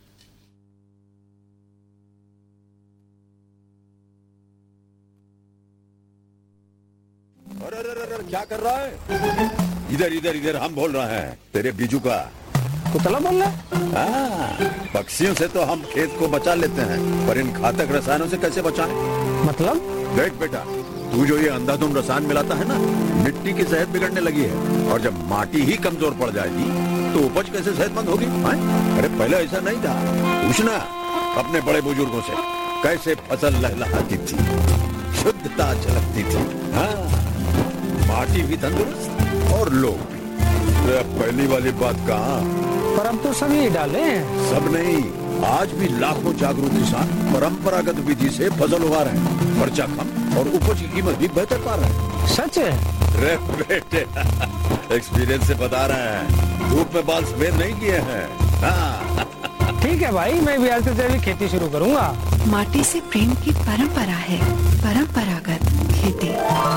अरे अरे अरे क्या कर रहा है इधर इधर इधर हम बोल रहे हैं तेरे बीजू का कुतला बोल रहा हाँ, पक्षियों से तो हम खेत को बचा लेते हैं पर इन घातक रसायनों से कैसे बचाएं? मतलब देख बेटा तू जो ये अंधाधुंध रसायन मिलाता है ना मिट्टी की सेहत बिगड़ने लगी है और जब माटी ही कमजोर पड़ जाएगी तो उपज कैसे सेहतमंद होगी हाँ? अरे पहले ऐसा नहीं था पूछना अपने बड़े बुजुर्गों से कैसे फसल लहलहाती थी शुद्धता झलकती थी हाँ माटी भी तंदुरुस्त और लोग भी अरे अब पहली वाली बात कहाँ पर अब तो सभी डाले हैं सब नहीं आज भी लाखों जागरूक किसान परंपरागत विधि से फसल उगा रहे हैं खर्चा कम और उपज की कीमत भी बेहतर पा रहे हैं सच है रे बेटे एक्सपीरियंस से बता रहे हैं धूप में बाल सफेद नहीं किए हैं हाँ ठीक है भाई मैं भी आज से जैविक खेती शुरू करूंगा माटी से प्रेम की परंपरा है परंपरागत खेती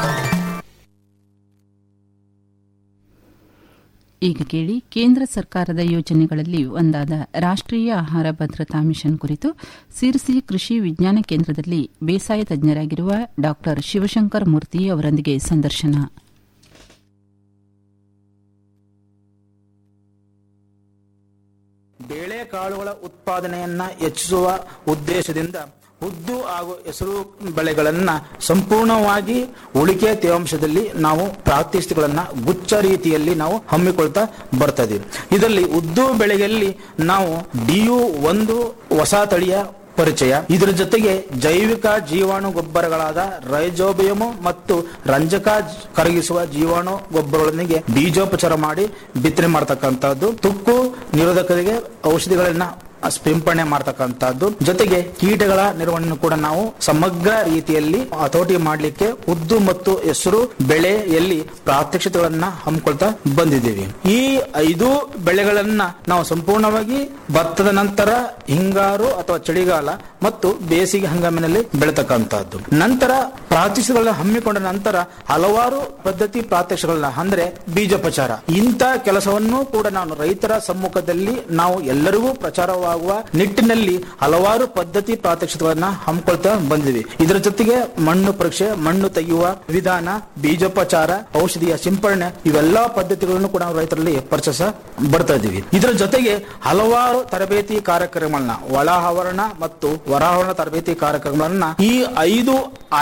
ಈಗ ಕೇಳಿ ಕೇಂದ್ರ ಸರ್ಕಾರದ ಯೋಜನೆಗಳಲ್ಲಿ ಒಂದಾದ ರಾಷ್ಟ್ರೀಯ ಆಹಾರ ಭದ್ರತಾ ಮಿಷನ್ ಕುರಿತು ಸಿರ್ಸಿ ಕೃಷಿ ವಿಜ್ಞಾನ ಕೇಂದ್ರದಲ್ಲಿ ಬೇಸಾಯ ತಜ್ಞರಾಗಿರುವ ಡಾ ಶಿವಶಂಕರ್ ಮೂರ್ತಿ ಅವರೊಂದಿಗೆ ಸಂದರ್ಶನ ಬೇಳೆಕಾಳುಗಳ ಉತ್ಪಾದನೆಯನ್ನ ಹೆಚ್ಚಿಸುವ ಉದ್ದೇಶದಿಂದ ಉದ್ದು ಹಾಗೂ ಹೆಸರು ಬೆಳೆಗಳನ್ನ ಸಂಪೂರ್ಣವಾಗಿ ಉಳಿಕೆ ತೇವಾಂಶದಲ್ಲಿ ನಾವು ಪ್ರಾತ್ಯಕ್ಷಿಗಳನ್ನ ಗುಚ್ಛ ರೀತಿಯಲ್ಲಿ ನಾವು ಹಮ್ಮಿಕೊಳ್ತಾ ಬರ್ತಾ ಇದೀವಿ ಇದರಲ್ಲಿ ಉದ್ದು ಬೆಳೆಯಲ್ಲಿ ನಾವು ಡಿಯು ಒಂದು ಹೊಸ ತಳಿಯ ಪರಿಚಯ ಇದರ ಜೊತೆಗೆ ಜೈವಿಕ ಜೀವಾಣು ಗೊಬ್ಬರಗಳಾದ ರೈಜೋಬಿಯಮು ಮತ್ತು ರಂಜಕ ಜ- ಕರಗಿಸುವ ಜೀವಾಣು ಗೊಬ್ಬರಗಳೊಂದಿಗೆ ಬೀಜೋಪಚಾರ ಮಾಡಿ ಬಿತ್ತನೆ ಮಾಡತಕ್ಕಂಥದ್ದು ತುಕ್ಕು ನಿರೋಧಕರಿಗೆ ಔಷಧಿಗಳನ್ನ ಸಿಂಪಡಣೆ ಮಾಡ್ತಕ್ಕಂಥದ್ದು ಜೊತೆಗೆ ಕೀಟಗಳ ನಿರ್ವಹಣೆ ಕೂಡ ನಾವು ಸಮಗ್ರ ರೀತಿಯಲ್ಲಿ ಹತೋಟಿ ಮಾಡಲಿಕ್ಕೆ ಉದ್ದು ಮತ್ತು ಹೆಸರು ಬೆಳೆಯಲ್ಲಿ ಪ್ರಾತ್ಯಕ್ಷಿತೆಗಳನ್ನ ಹಮ್ಮಿಕೊಳ್ತಾ ಬಂದಿದ್ದೀವಿ ಈ ಐದು ಬೆಳೆಗಳನ್ನ ನಾವು ಸಂಪೂರ್ಣವಾಗಿ ಭತ್ತದ ನಂತರ ಹಿಂಗಾರು ಅಥವಾ ಚಳಿಗಾಲ ಮತ್ತು ಬೇಸಿಗೆ ಹಂಗಾಮಿನಲ್ಲಿ ಬೆಳತಕ್ಕಂತಹದ್ದು ನಂತರ ಪ್ರಾತ್ಯಕ್ಷಿಗಳನ್ನ ಹಮ್ಮಿಕೊಂಡ ನಂತರ ಹಲವಾರು ಪದ್ಧತಿ ಪ್ರಾತ್ಯಕ್ಷಿಗಳನ್ನ ಅಂದ್ರೆ ಬೀಜೋಪಚಾರ ಇಂಥ ಕೆಲಸವನ್ನು ಕೂಡ ನಾನು ರೈತರ ಸಮ್ಮುಖದಲ್ಲಿ ನಾವು ಎಲ್ಲರಿಗೂ ಪ್ರಚಾರವಾಗುವ ನಿಟ್ಟಿನಲ್ಲಿ ಹಲವಾರು ಪದ್ಧತಿ ಪ್ರಾತ್ಯಕ್ಷಿಗಳನ್ನ ಹಮ್ಮಿಕೊಳ್ತಾ ಬಂದಿವಿ ಇದರ ಜೊತೆಗೆ ಮಣ್ಣು ಪರೀಕ್ಷೆ ಮಣ್ಣು ತೆಗೆಯುವ ವಿಧಾನ ಬೀಜೋಪಚಾರ ಔಷಧಿಯ ಸಿಂಪಡಣೆ ಇವೆಲ್ಲಾ ಪದ್ಧತಿಗಳನ್ನು ಕೂಡ ನಾವು ರೈತರಲ್ಲಿ ಪರಿಚಯಿಸ ಬರ್ತಾ ಇದ್ದೀವಿ ಇದರ ಜೊತೆಗೆ ಹಲವಾರು ತರಬೇತಿ ಕಾರ್ಯಕ್ರಮಗಳನ್ನ ಒಳ ಆವರಣ ಮತ್ತು ಹೊರಾವರಣ ತರಬೇತಿ ಕಾರ್ಯಕ್ರಮಗಳನ್ನ ಈ ಐದು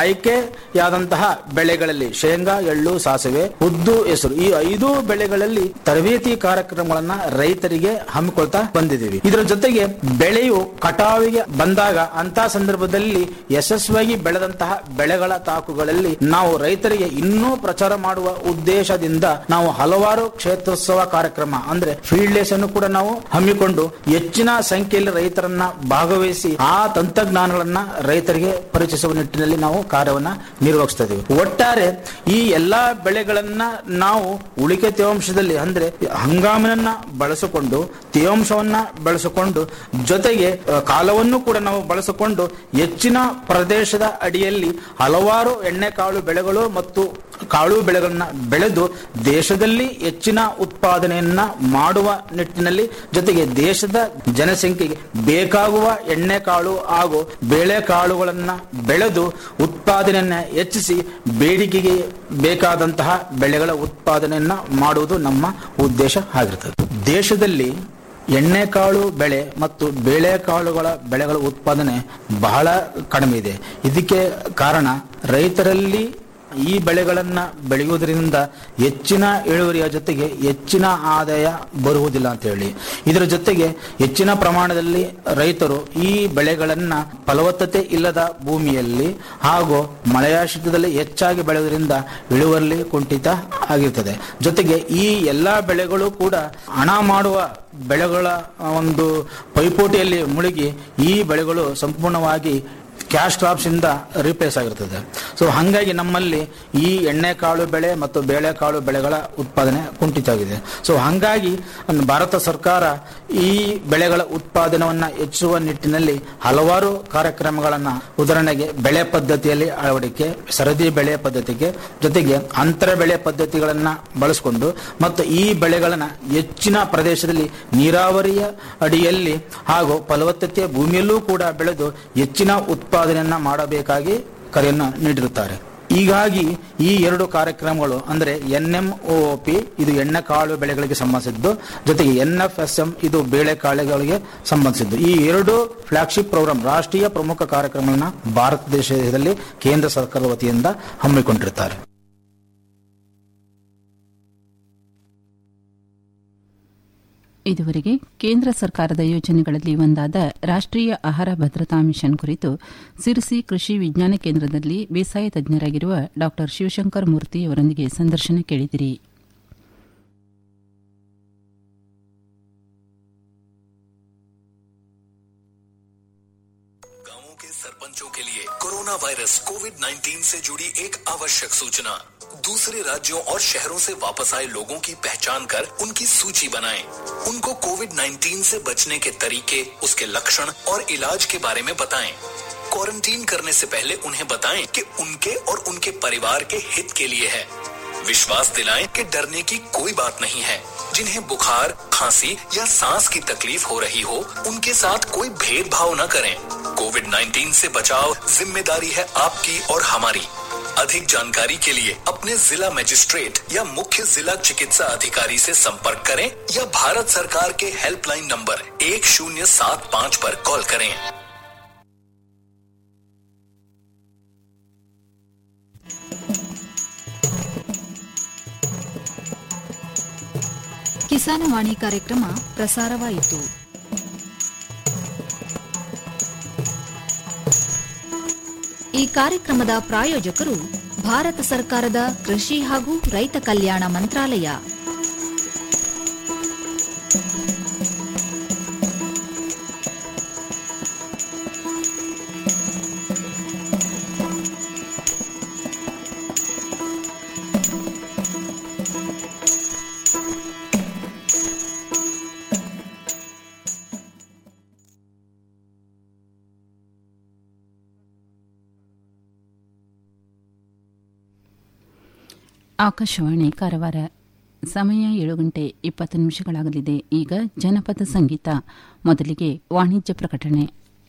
ಆಯ್ಕೆಯಾದಂತಹ ಬೆಳೆಗಳಲ್ಲಿ ಶೇಂಗಾ ಎಳ್ಳು ಸಾಸಿವೆ ಉದ್ದು ಹೆಸರು ಈ ಐದು ಬೆಳೆಗಳಲ್ಲಿ ತರಬೇತಿ ಕಾರ್ಯಕ್ರಮಗಳನ್ನ ರೈತರಿಗೆ ಹಮ್ಮಿಕೊಳ್ತಾ ಬಂದಿದ್ದೀವಿ ಇದರ ಜೊತೆಗೆ ಬೆಳೆಯು ಕಟಾವಿಗೆ ಬಂದಾಗ ಅಂತ ಸಂದರ್ಭದಲ್ಲಿ ಯಶಸ್ವಿಯಾಗಿ ಬೆಳೆದಂತಹ ಬೆಳೆಗಳ ತಾಕುಗಳಲ್ಲಿ ನಾವು ರೈತರಿಗೆ ಇನ್ನೂ ಪ್ರಚಾರ ಮಾಡುವ ಉದ್ದೇಶದಿಂದ ನಾವು ಹಲವಾರು ಕ್ಷೇತ್ರೋತ್ಸವ ಕಾರ್ಯಕ್ರಮ ಅಂದ್ರೆ ಫೀಲ್ಡ್ ಡೇಸ್ ಅನ್ನು ಕೂಡ ನಾವು ಹಮ್ಮಿಕೊಂಡು ಹೆಚ್ಚಿನ ಸಂಖ್ಯೆಯಲ್ಲಿ ರೈತರನ್ನ ಭಾಗವಹಿಸಿ ಆ ತಂತ್ರಜ್ಞಾನಗಳನ್ನ ರೈತರಿಗೆ ಪರಿಚಯಿಸುವ ನಿಟ್ಟಿನಲ್ಲಿ ನಾವು ಕಾರ್ಯವನ್ನ ನಿರ್ವಹಿಸ್ತಾ ಇದ್ದೀವಿ ಒಟ್ಟಾರೆ ಈ ಎಲ್ಲಾ ಬೆಳೆಗಳನ್ನ ನಾವು ಉಳಿಕೆ ತೇವಾಂಶದಲ್ಲಿ ಅಂದ್ರೆ ಹಂಗಾಮಿನನ್ನ ಬಳಸಿಕೊಂಡು ತೇವಾಂಶವನ್ನ ಬಳಸಿಕೊಂಡು ಜೊತೆಗೆ ಅಹ್, ಕಾಲವನ್ನು ಕೂಡ ನಾವು ಬಳಸಿಕೊಂಡು ಹೆಚ್ಚಿನ ಪ್ರದೇಶದ ಅಡಿಯಲ್ಲಿ ಹಲವಾರು ಎಣ್ಣೆಕಾಳು ಬೆಳೆಗಳು ಮತ್ತು ಕಾಳು ಬೆಳೆಗಳನ್ನ ಬೆಳೆದು ದೇಶದಲ್ಲಿ ಹೆಚ್ಚಿನ ಉತ್ಪಾದನೆಯನ್ನ ಮಾಡುವ ನಿಟ್ಟಿನಲ್ಲಿ ಜೊತೆಗೆ ದೇಶದ ಜನಸಂಖ್ಯೆಗೆ ಬೇಕಾಗುವ ಎಣ್ಣೆಕಾಳು ಹಾಗೂ ಬೇಳೆಕಾಳುಗಳನ್ನ ಬೆಳೆದು ಉತ್ಪಾದನೆಯನ್ನ ಹೆಚ್ಚಿಸಿ ಬೇಡಿಕೆಗೆ ಬೇಕಾದಂತಹ ಬೆಳೆಗಳ ಉತ್ಪಾದನೆಯನ್ನ ಮಾಡುವುದು ನಮ್ಮ ಉದ್ದೇಶ ಆಗಿರ್ತದೆ ದೇಶದಲ್ಲಿ ಎಣ್ಣೆಕಾಳು ಬೆಳೆ ಮತ್ತು ಬೇಳೆಕಾಳುಗಳ ಬೆಳೆಗಳ ಉತ್ಪಾದನೆ ಬಹಳ ಕಡಿಮೆ ಇದೆ ಇದಕ್ಕೆ ಕಾರಣ ರೈತರಲ್ಲಿ ಈ ಬೆಳೆಗಳನ್ನ ಬೆಳೆಯುವುದರಿಂದ ಹೆಚ್ಚಿನ ಇಳುವರಿಯ ಜೊತೆಗೆ ಹೆಚ್ಚಿನ ಆದಾಯ ಬರುವುದಿಲ್ಲ ಅಂತ ಹೇಳಿ ಇದರ ಜೊತೆಗೆ ಹೆಚ್ಚಿನ ಪ್ರಮಾಣದಲ್ಲಿ ರೈತರು ಈ ಬೆಳೆಗಳನ್ನ ಫಲವತ್ತತೆ ಇಲ್ಲದ ಭೂಮಿಯಲ್ಲಿ ಹಾಗೂ ಮಳೆಯಾಶ್ರಿತದಲ್ಲಿ ಹೆಚ್ಚಾಗಿ ಬೆಳೆಯುವುದರಿಂದ ಇಳುವರಿ ಕುಂಠಿತ ಆಗಿರ್ತದೆ ಜೊತೆಗೆ ಈ ಎಲ್ಲಾ ಬೆಳೆಗಳು ಕೂಡ ಹಣ ಮಾಡುವ ಬೆಳೆಗಳ ಒಂದು ಪೈಪೋಟಿಯಲ್ಲಿ ಮುಳುಗಿ ಈ ಬೆಳೆಗಳು ಸಂಪೂರ್ಣವಾಗಿ ಕ್ಯಾಶ್ ಕ್ರಾಪ್ಸ್ ಇಂದ ರಿಪ್ಲೇಸ್ ಆಗಿರ್ತದೆ ಸೊ ಹಂಗಾಗಿ ನಮ್ಮಲ್ಲಿ ಈ ಎಣ್ಣೆಕಾಳು ಬೆಳೆ ಮತ್ತು ಬೇಳೆಕಾಳು ಬೆಳೆಗಳ ಉತ್ಪಾದನೆ ಕುಂಠಿತ ಆಗಿದೆ ಸೊ ಹಂಗಾಗಿ ಭಾರತ ಸರ್ಕಾರ ಈ ಬೆಳೆಗಳ ಉತ್ಪಾದನವನ್ನ ಹೆಚ್ಚಿಸುವ ನಿಟ್ಟಿನಲ್ಲಿ ಹಲವಾರು ಕಾರ್ಯಕ್ರಮಗಳನ್ನ ಉದಾಹರಣೆಗೆ ಬೆಳೆ ಪದ್ಧತಿಯಲ್ಲಿ ಅಳವಡಿಕೆ ಸರದಿ ಬೆಳೆ ಪದ್ಧತಿಗೆ ಜೊತೆಗೆ ಅಂತರ ಬೆಳೆ ಪದ್ಧತಿಗಳನ್ನ ಬಳಸಿಕೊಂಡು ಮತ್ತು ಈ ಬೆಳೆಗಳನ್ನ ಹೆಚ್ಚಿನ ಪ್ರದೇಶದಲ್ಲಿ ನೀರಾವರಿಯ ಅಡಿಯಲ್ಲಿ ಹಾಗೂ ಫಲವತ್ತತೆಯ ಭೂಮಿಯಲ್ಲೂ ಕೂಡ ಬೆಳೆದು ಹೆಚ್ಚಿನ ಉತ್ಪಾದನೆಯನ್ನ ಮಾಡಬೇಕಾಗಿ ಕರೆಯನ್ನು ನೀಡಿರುತ್ತಾರೆ ಹೀಗಾಗಿ ಈ ಎರಡು ಕಾರ್ಯಕ್ರಮಗಳು ಅಂದ್ರೆ ಎನ್ ಎಂ ಪಿ ಇದು ಎಣ್ಣೆಕಾಳು ಬೆಳೆಗಳಿಗೆ ಸಂಬಂಧಿಸಿದ್ದು ಜೊತೆಗೆ ಎನ್ ಎಫ್ ಎಸ್ ಎಂ ಇದು ಬೇಳೆಕಾಳುಗಳಿಗೆ ಸಂಬಂಧಿಸಿದ್ದು ಈ ಎರಡು ಫ್ಲಾಗ್ಶಿಪ್ ಪ್ರೋಗ್ರಾಂ ರಾಷ್ಟ್ರೀಯ ಪ್ರಮುಖ ಕಾರ್ಯಕ್ರಮಗಳನ್ನ ಭಾರತ ದೇಶದಲ್ಲಿ ಕೇಂದ್ರ ಸರ್ಕಾರದ ವತಿಯಿಂದ ಹಮ್ಮಿಕೊಂಡಿರುತ್ತಾರೆ ಇದುವರೆಗೆ ಕೇಂದ್ರ ಸರ್ಕಾರದ ಯೋಜನೆಗಳಲ್ಲಿ ಒಂದಾದ ರಾಷ್ಟ್ರೀಯ ಆಹಾರ ಭದ್ರತಾ ಮಿಷನ್ ಕುರಿತು ಸಿರಸಿ ಕೃಷಿ ವಿಜ್ಞಾನ ಕೇಂದ್ರದಲ್ಲಿ ಬೇಸಾಯ ತಜ್ಞರಾಗಿರುವ ಡಾ ಶಿವಶಂಕರ್ ಮೂರ್ತಿ ಅವರೊಂದಿಗೆ ಸಂದರ್ಶನ ಕೇಳಿದಿರಿ गांवों के सरपंचों के लिए कोरोना वायरस कोविड 19 से जुड़ी एक आवश्यक सूचना दूसरे राज्यों और शहरों से वापस आए लोगों की पहचान कर उनकी सूची बनाएं। उनको कोविड 19 से बचने के तरीके उसके लक्षण और इलाज के बारे में बताएं। क्वारंटीन करने से पहले उन्हें बताएं कि उनके और उनके परिवार के हित के लिए है विश्वास दिलाएं कि डरने की कोई बात नहीं है जिन्हें बुखार खांसी या सांस की तकलीफ हो रही हो उनके साथ कोई भेदभाव न करें कोविड 19 से बचाव जिम्मेदारी है आपकी और हमारी अधिक जानकारी के लिए अपने जिला मजिस्ट्रेट या मुख्य जिला चिकित्सा अधिकारी से संपर्क करें या भारत सरकार के हेल्पलाइन नंबर एक शून्य सात पाँच पर कॉल करें ಕಿಸಾನವಾಣಿ ಕಾರ್ಯಕ್ರಮ ಪ್ರಸಾರವಾಯಿತು ಈ ಕಾರ್ಯಕ್ರಮದ ಪ್ರಾಯೋಜಕರು ಭಾರತ ಸರ್ಕಾರದ ಕೃಷಿ ಹಾಗೂ ರೈತ ಕಲ್ಯಾಣ ಮಂತ್ರಾಲಯ ಆಕಾಶವಾಣಿ ಕಾರವಾರ ಸಮಯ ಏಳು ಗಂಟೆ ಇಪ್ಪತ್ತು ನಿಮಿಷಗಳಾಗಲಿದೆ ಈಗ ಜನಪದ ಸಂಗೀತ ಮೊದಲಿಗೆ ವಾಣಿಜ್ಯ ಪ್ರಕಟಣೆ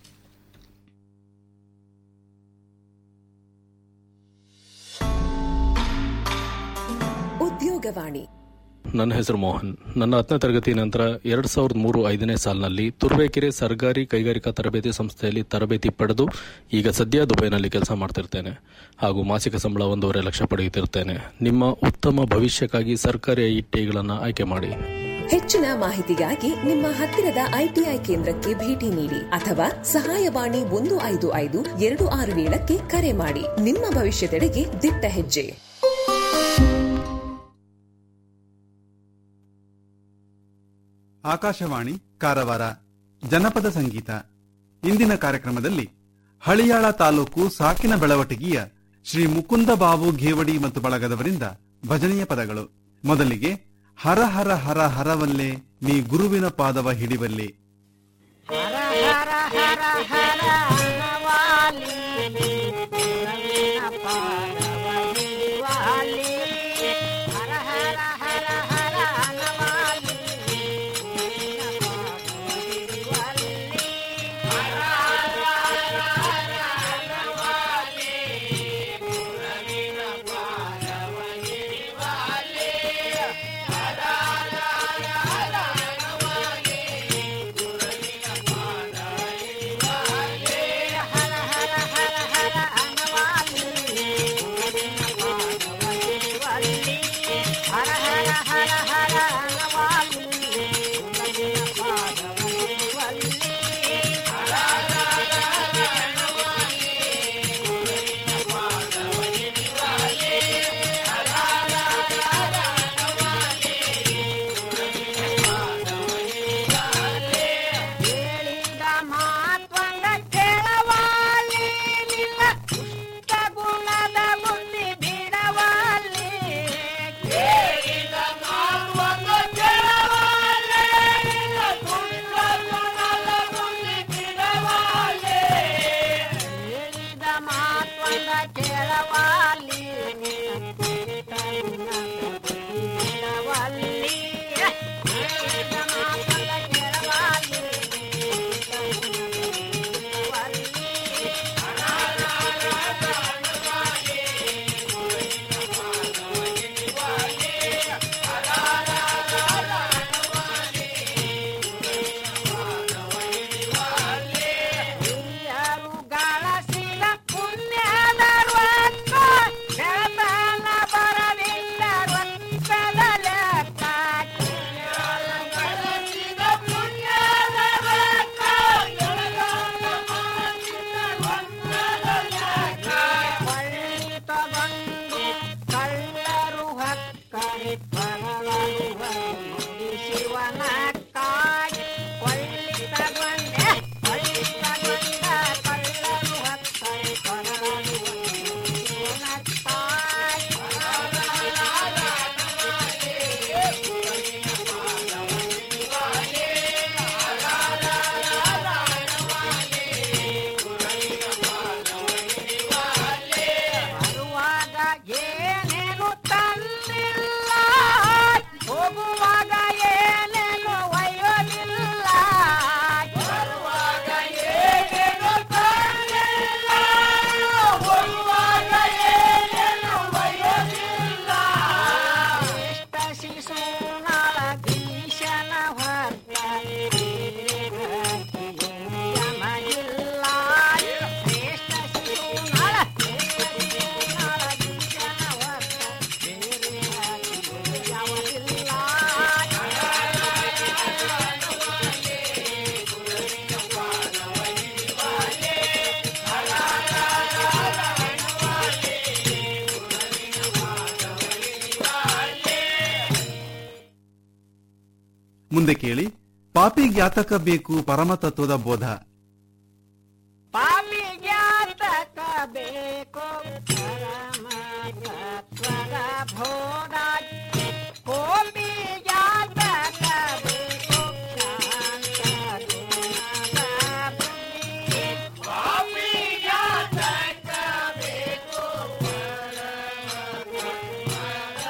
ಉದ್ಯೋಗವಾಣಿ ನನ್ನ ಹೆಸರು ಮೋಹನ್ ನನ್ನ ಹತ್ತನೇ ತರಗತಿ ನಂತರ ಎರಡ್ ಸಾವಿರದ ಮೂರು ಐದನೇ ಸಾಲಿನಲ್ಲಿ ತುರುವೇಕೆರೆ ಸರ್ಕಾರಿ ಕೈಗಾರಿಕಾ ತರಬೇತಿ ಸಂಸ್ಥೆಯಲ್ಲಿ ತರಬೇತಿ ಪಡೆದು ಈಗ ಸದ್ಯ ದುಬೈನಲ್ಲಿ ಕೆಲಸ ಮಾಡ್ತಿರ್ತೇನೆ ಹಾಗೂ ಮಾಸಿಕ ಸಂಬಳ ಒಂದೂವರೆ ಲಕ್ಷ ಪಡೆಯುತ್ತಿರ್ತೇನೆ ನಿಮ್ಮ ಉತ್ತಮ ಭವಿಷ್ಯಕ್ಕಾಗಿ ಸರ್ಕಾರಿ ಐಟಿಗಳನ್ನು ಆಯ್ಕೆ ಮಾಡಿ ಹೆಚ್ಚಿನ ಮಾಹಿತಿಗಾಗಿ ನಿಮ್ಮ ಹತ್ತಿರದ ಐಟಿಐ ಕೇಂದ್ರಕ್ಕೆ ಭೇಟಿ ನೀಡಿ ಅಥವಾ ಸಹಾಯವಾಣಿ ಒಂದು ಐದು ಐದು ಎರಡು ಆರು ಏಳಕ್ಕೆ ಕರೆ ಮಾಡಿ ನಿಮ್ಮ ಭವಿಷ್ಯದೆಡೆಗೆ ದಿಟ್ಟ ಹೆಜ್ಜೆ ಆಕಾಶವಾಣಿ ಕಾರವಾರ ಜನಪದ ಸಂಗೀತ ಇಂದಿನ ಕಾರ್ಯಕ್ರಮದಲ್ಲಿ ಹಳಿಯಾಳ ತಾಲೂಕು ಸಾಕಿನ ಬೆಳವಟಿಗೆಯ ಶ್ರೀ ಮುಕುಂದ ಬಾಬು ಘೇವಡಿ ಮತ್ತು ಬಳಗದವರಿಂದ ಭಜನೆಯ ಪದಗಳು ಮೊದಲಿಗೆ ಹರ ಹರ ಹರ ಹರವಲ್ಲೆ ನೀ ಗುರುವಿನ ಪಾದವ ಹಿಡಿವಲ್ಲೆ ಮುಂದೆ ಕೇಳಿ ಪಾಪಿ ಜ್ಞಾತಕ ಬೇಕು ಪರಮತತ್ವದ ಬೋಧ ಬೇಕು ಪರಮ ತತ್ವದ ಬೋಧ ಕೋಪಿ ಜಾತಕ ಬೇಕು ಶಾಂತ ಗುಣದ ಬುದ್ಧಿ. ಕೋಪಿ ಜಾತಕ ಬೇಕು ಪರಮ ತತ್ವದ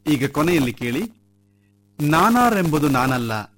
ಈಗ ಕೊನೆಯಲ್ಲಿ ಕೇಳಿ ನಾನಾರೆಂಬುದು ನಾನಲ್ಲ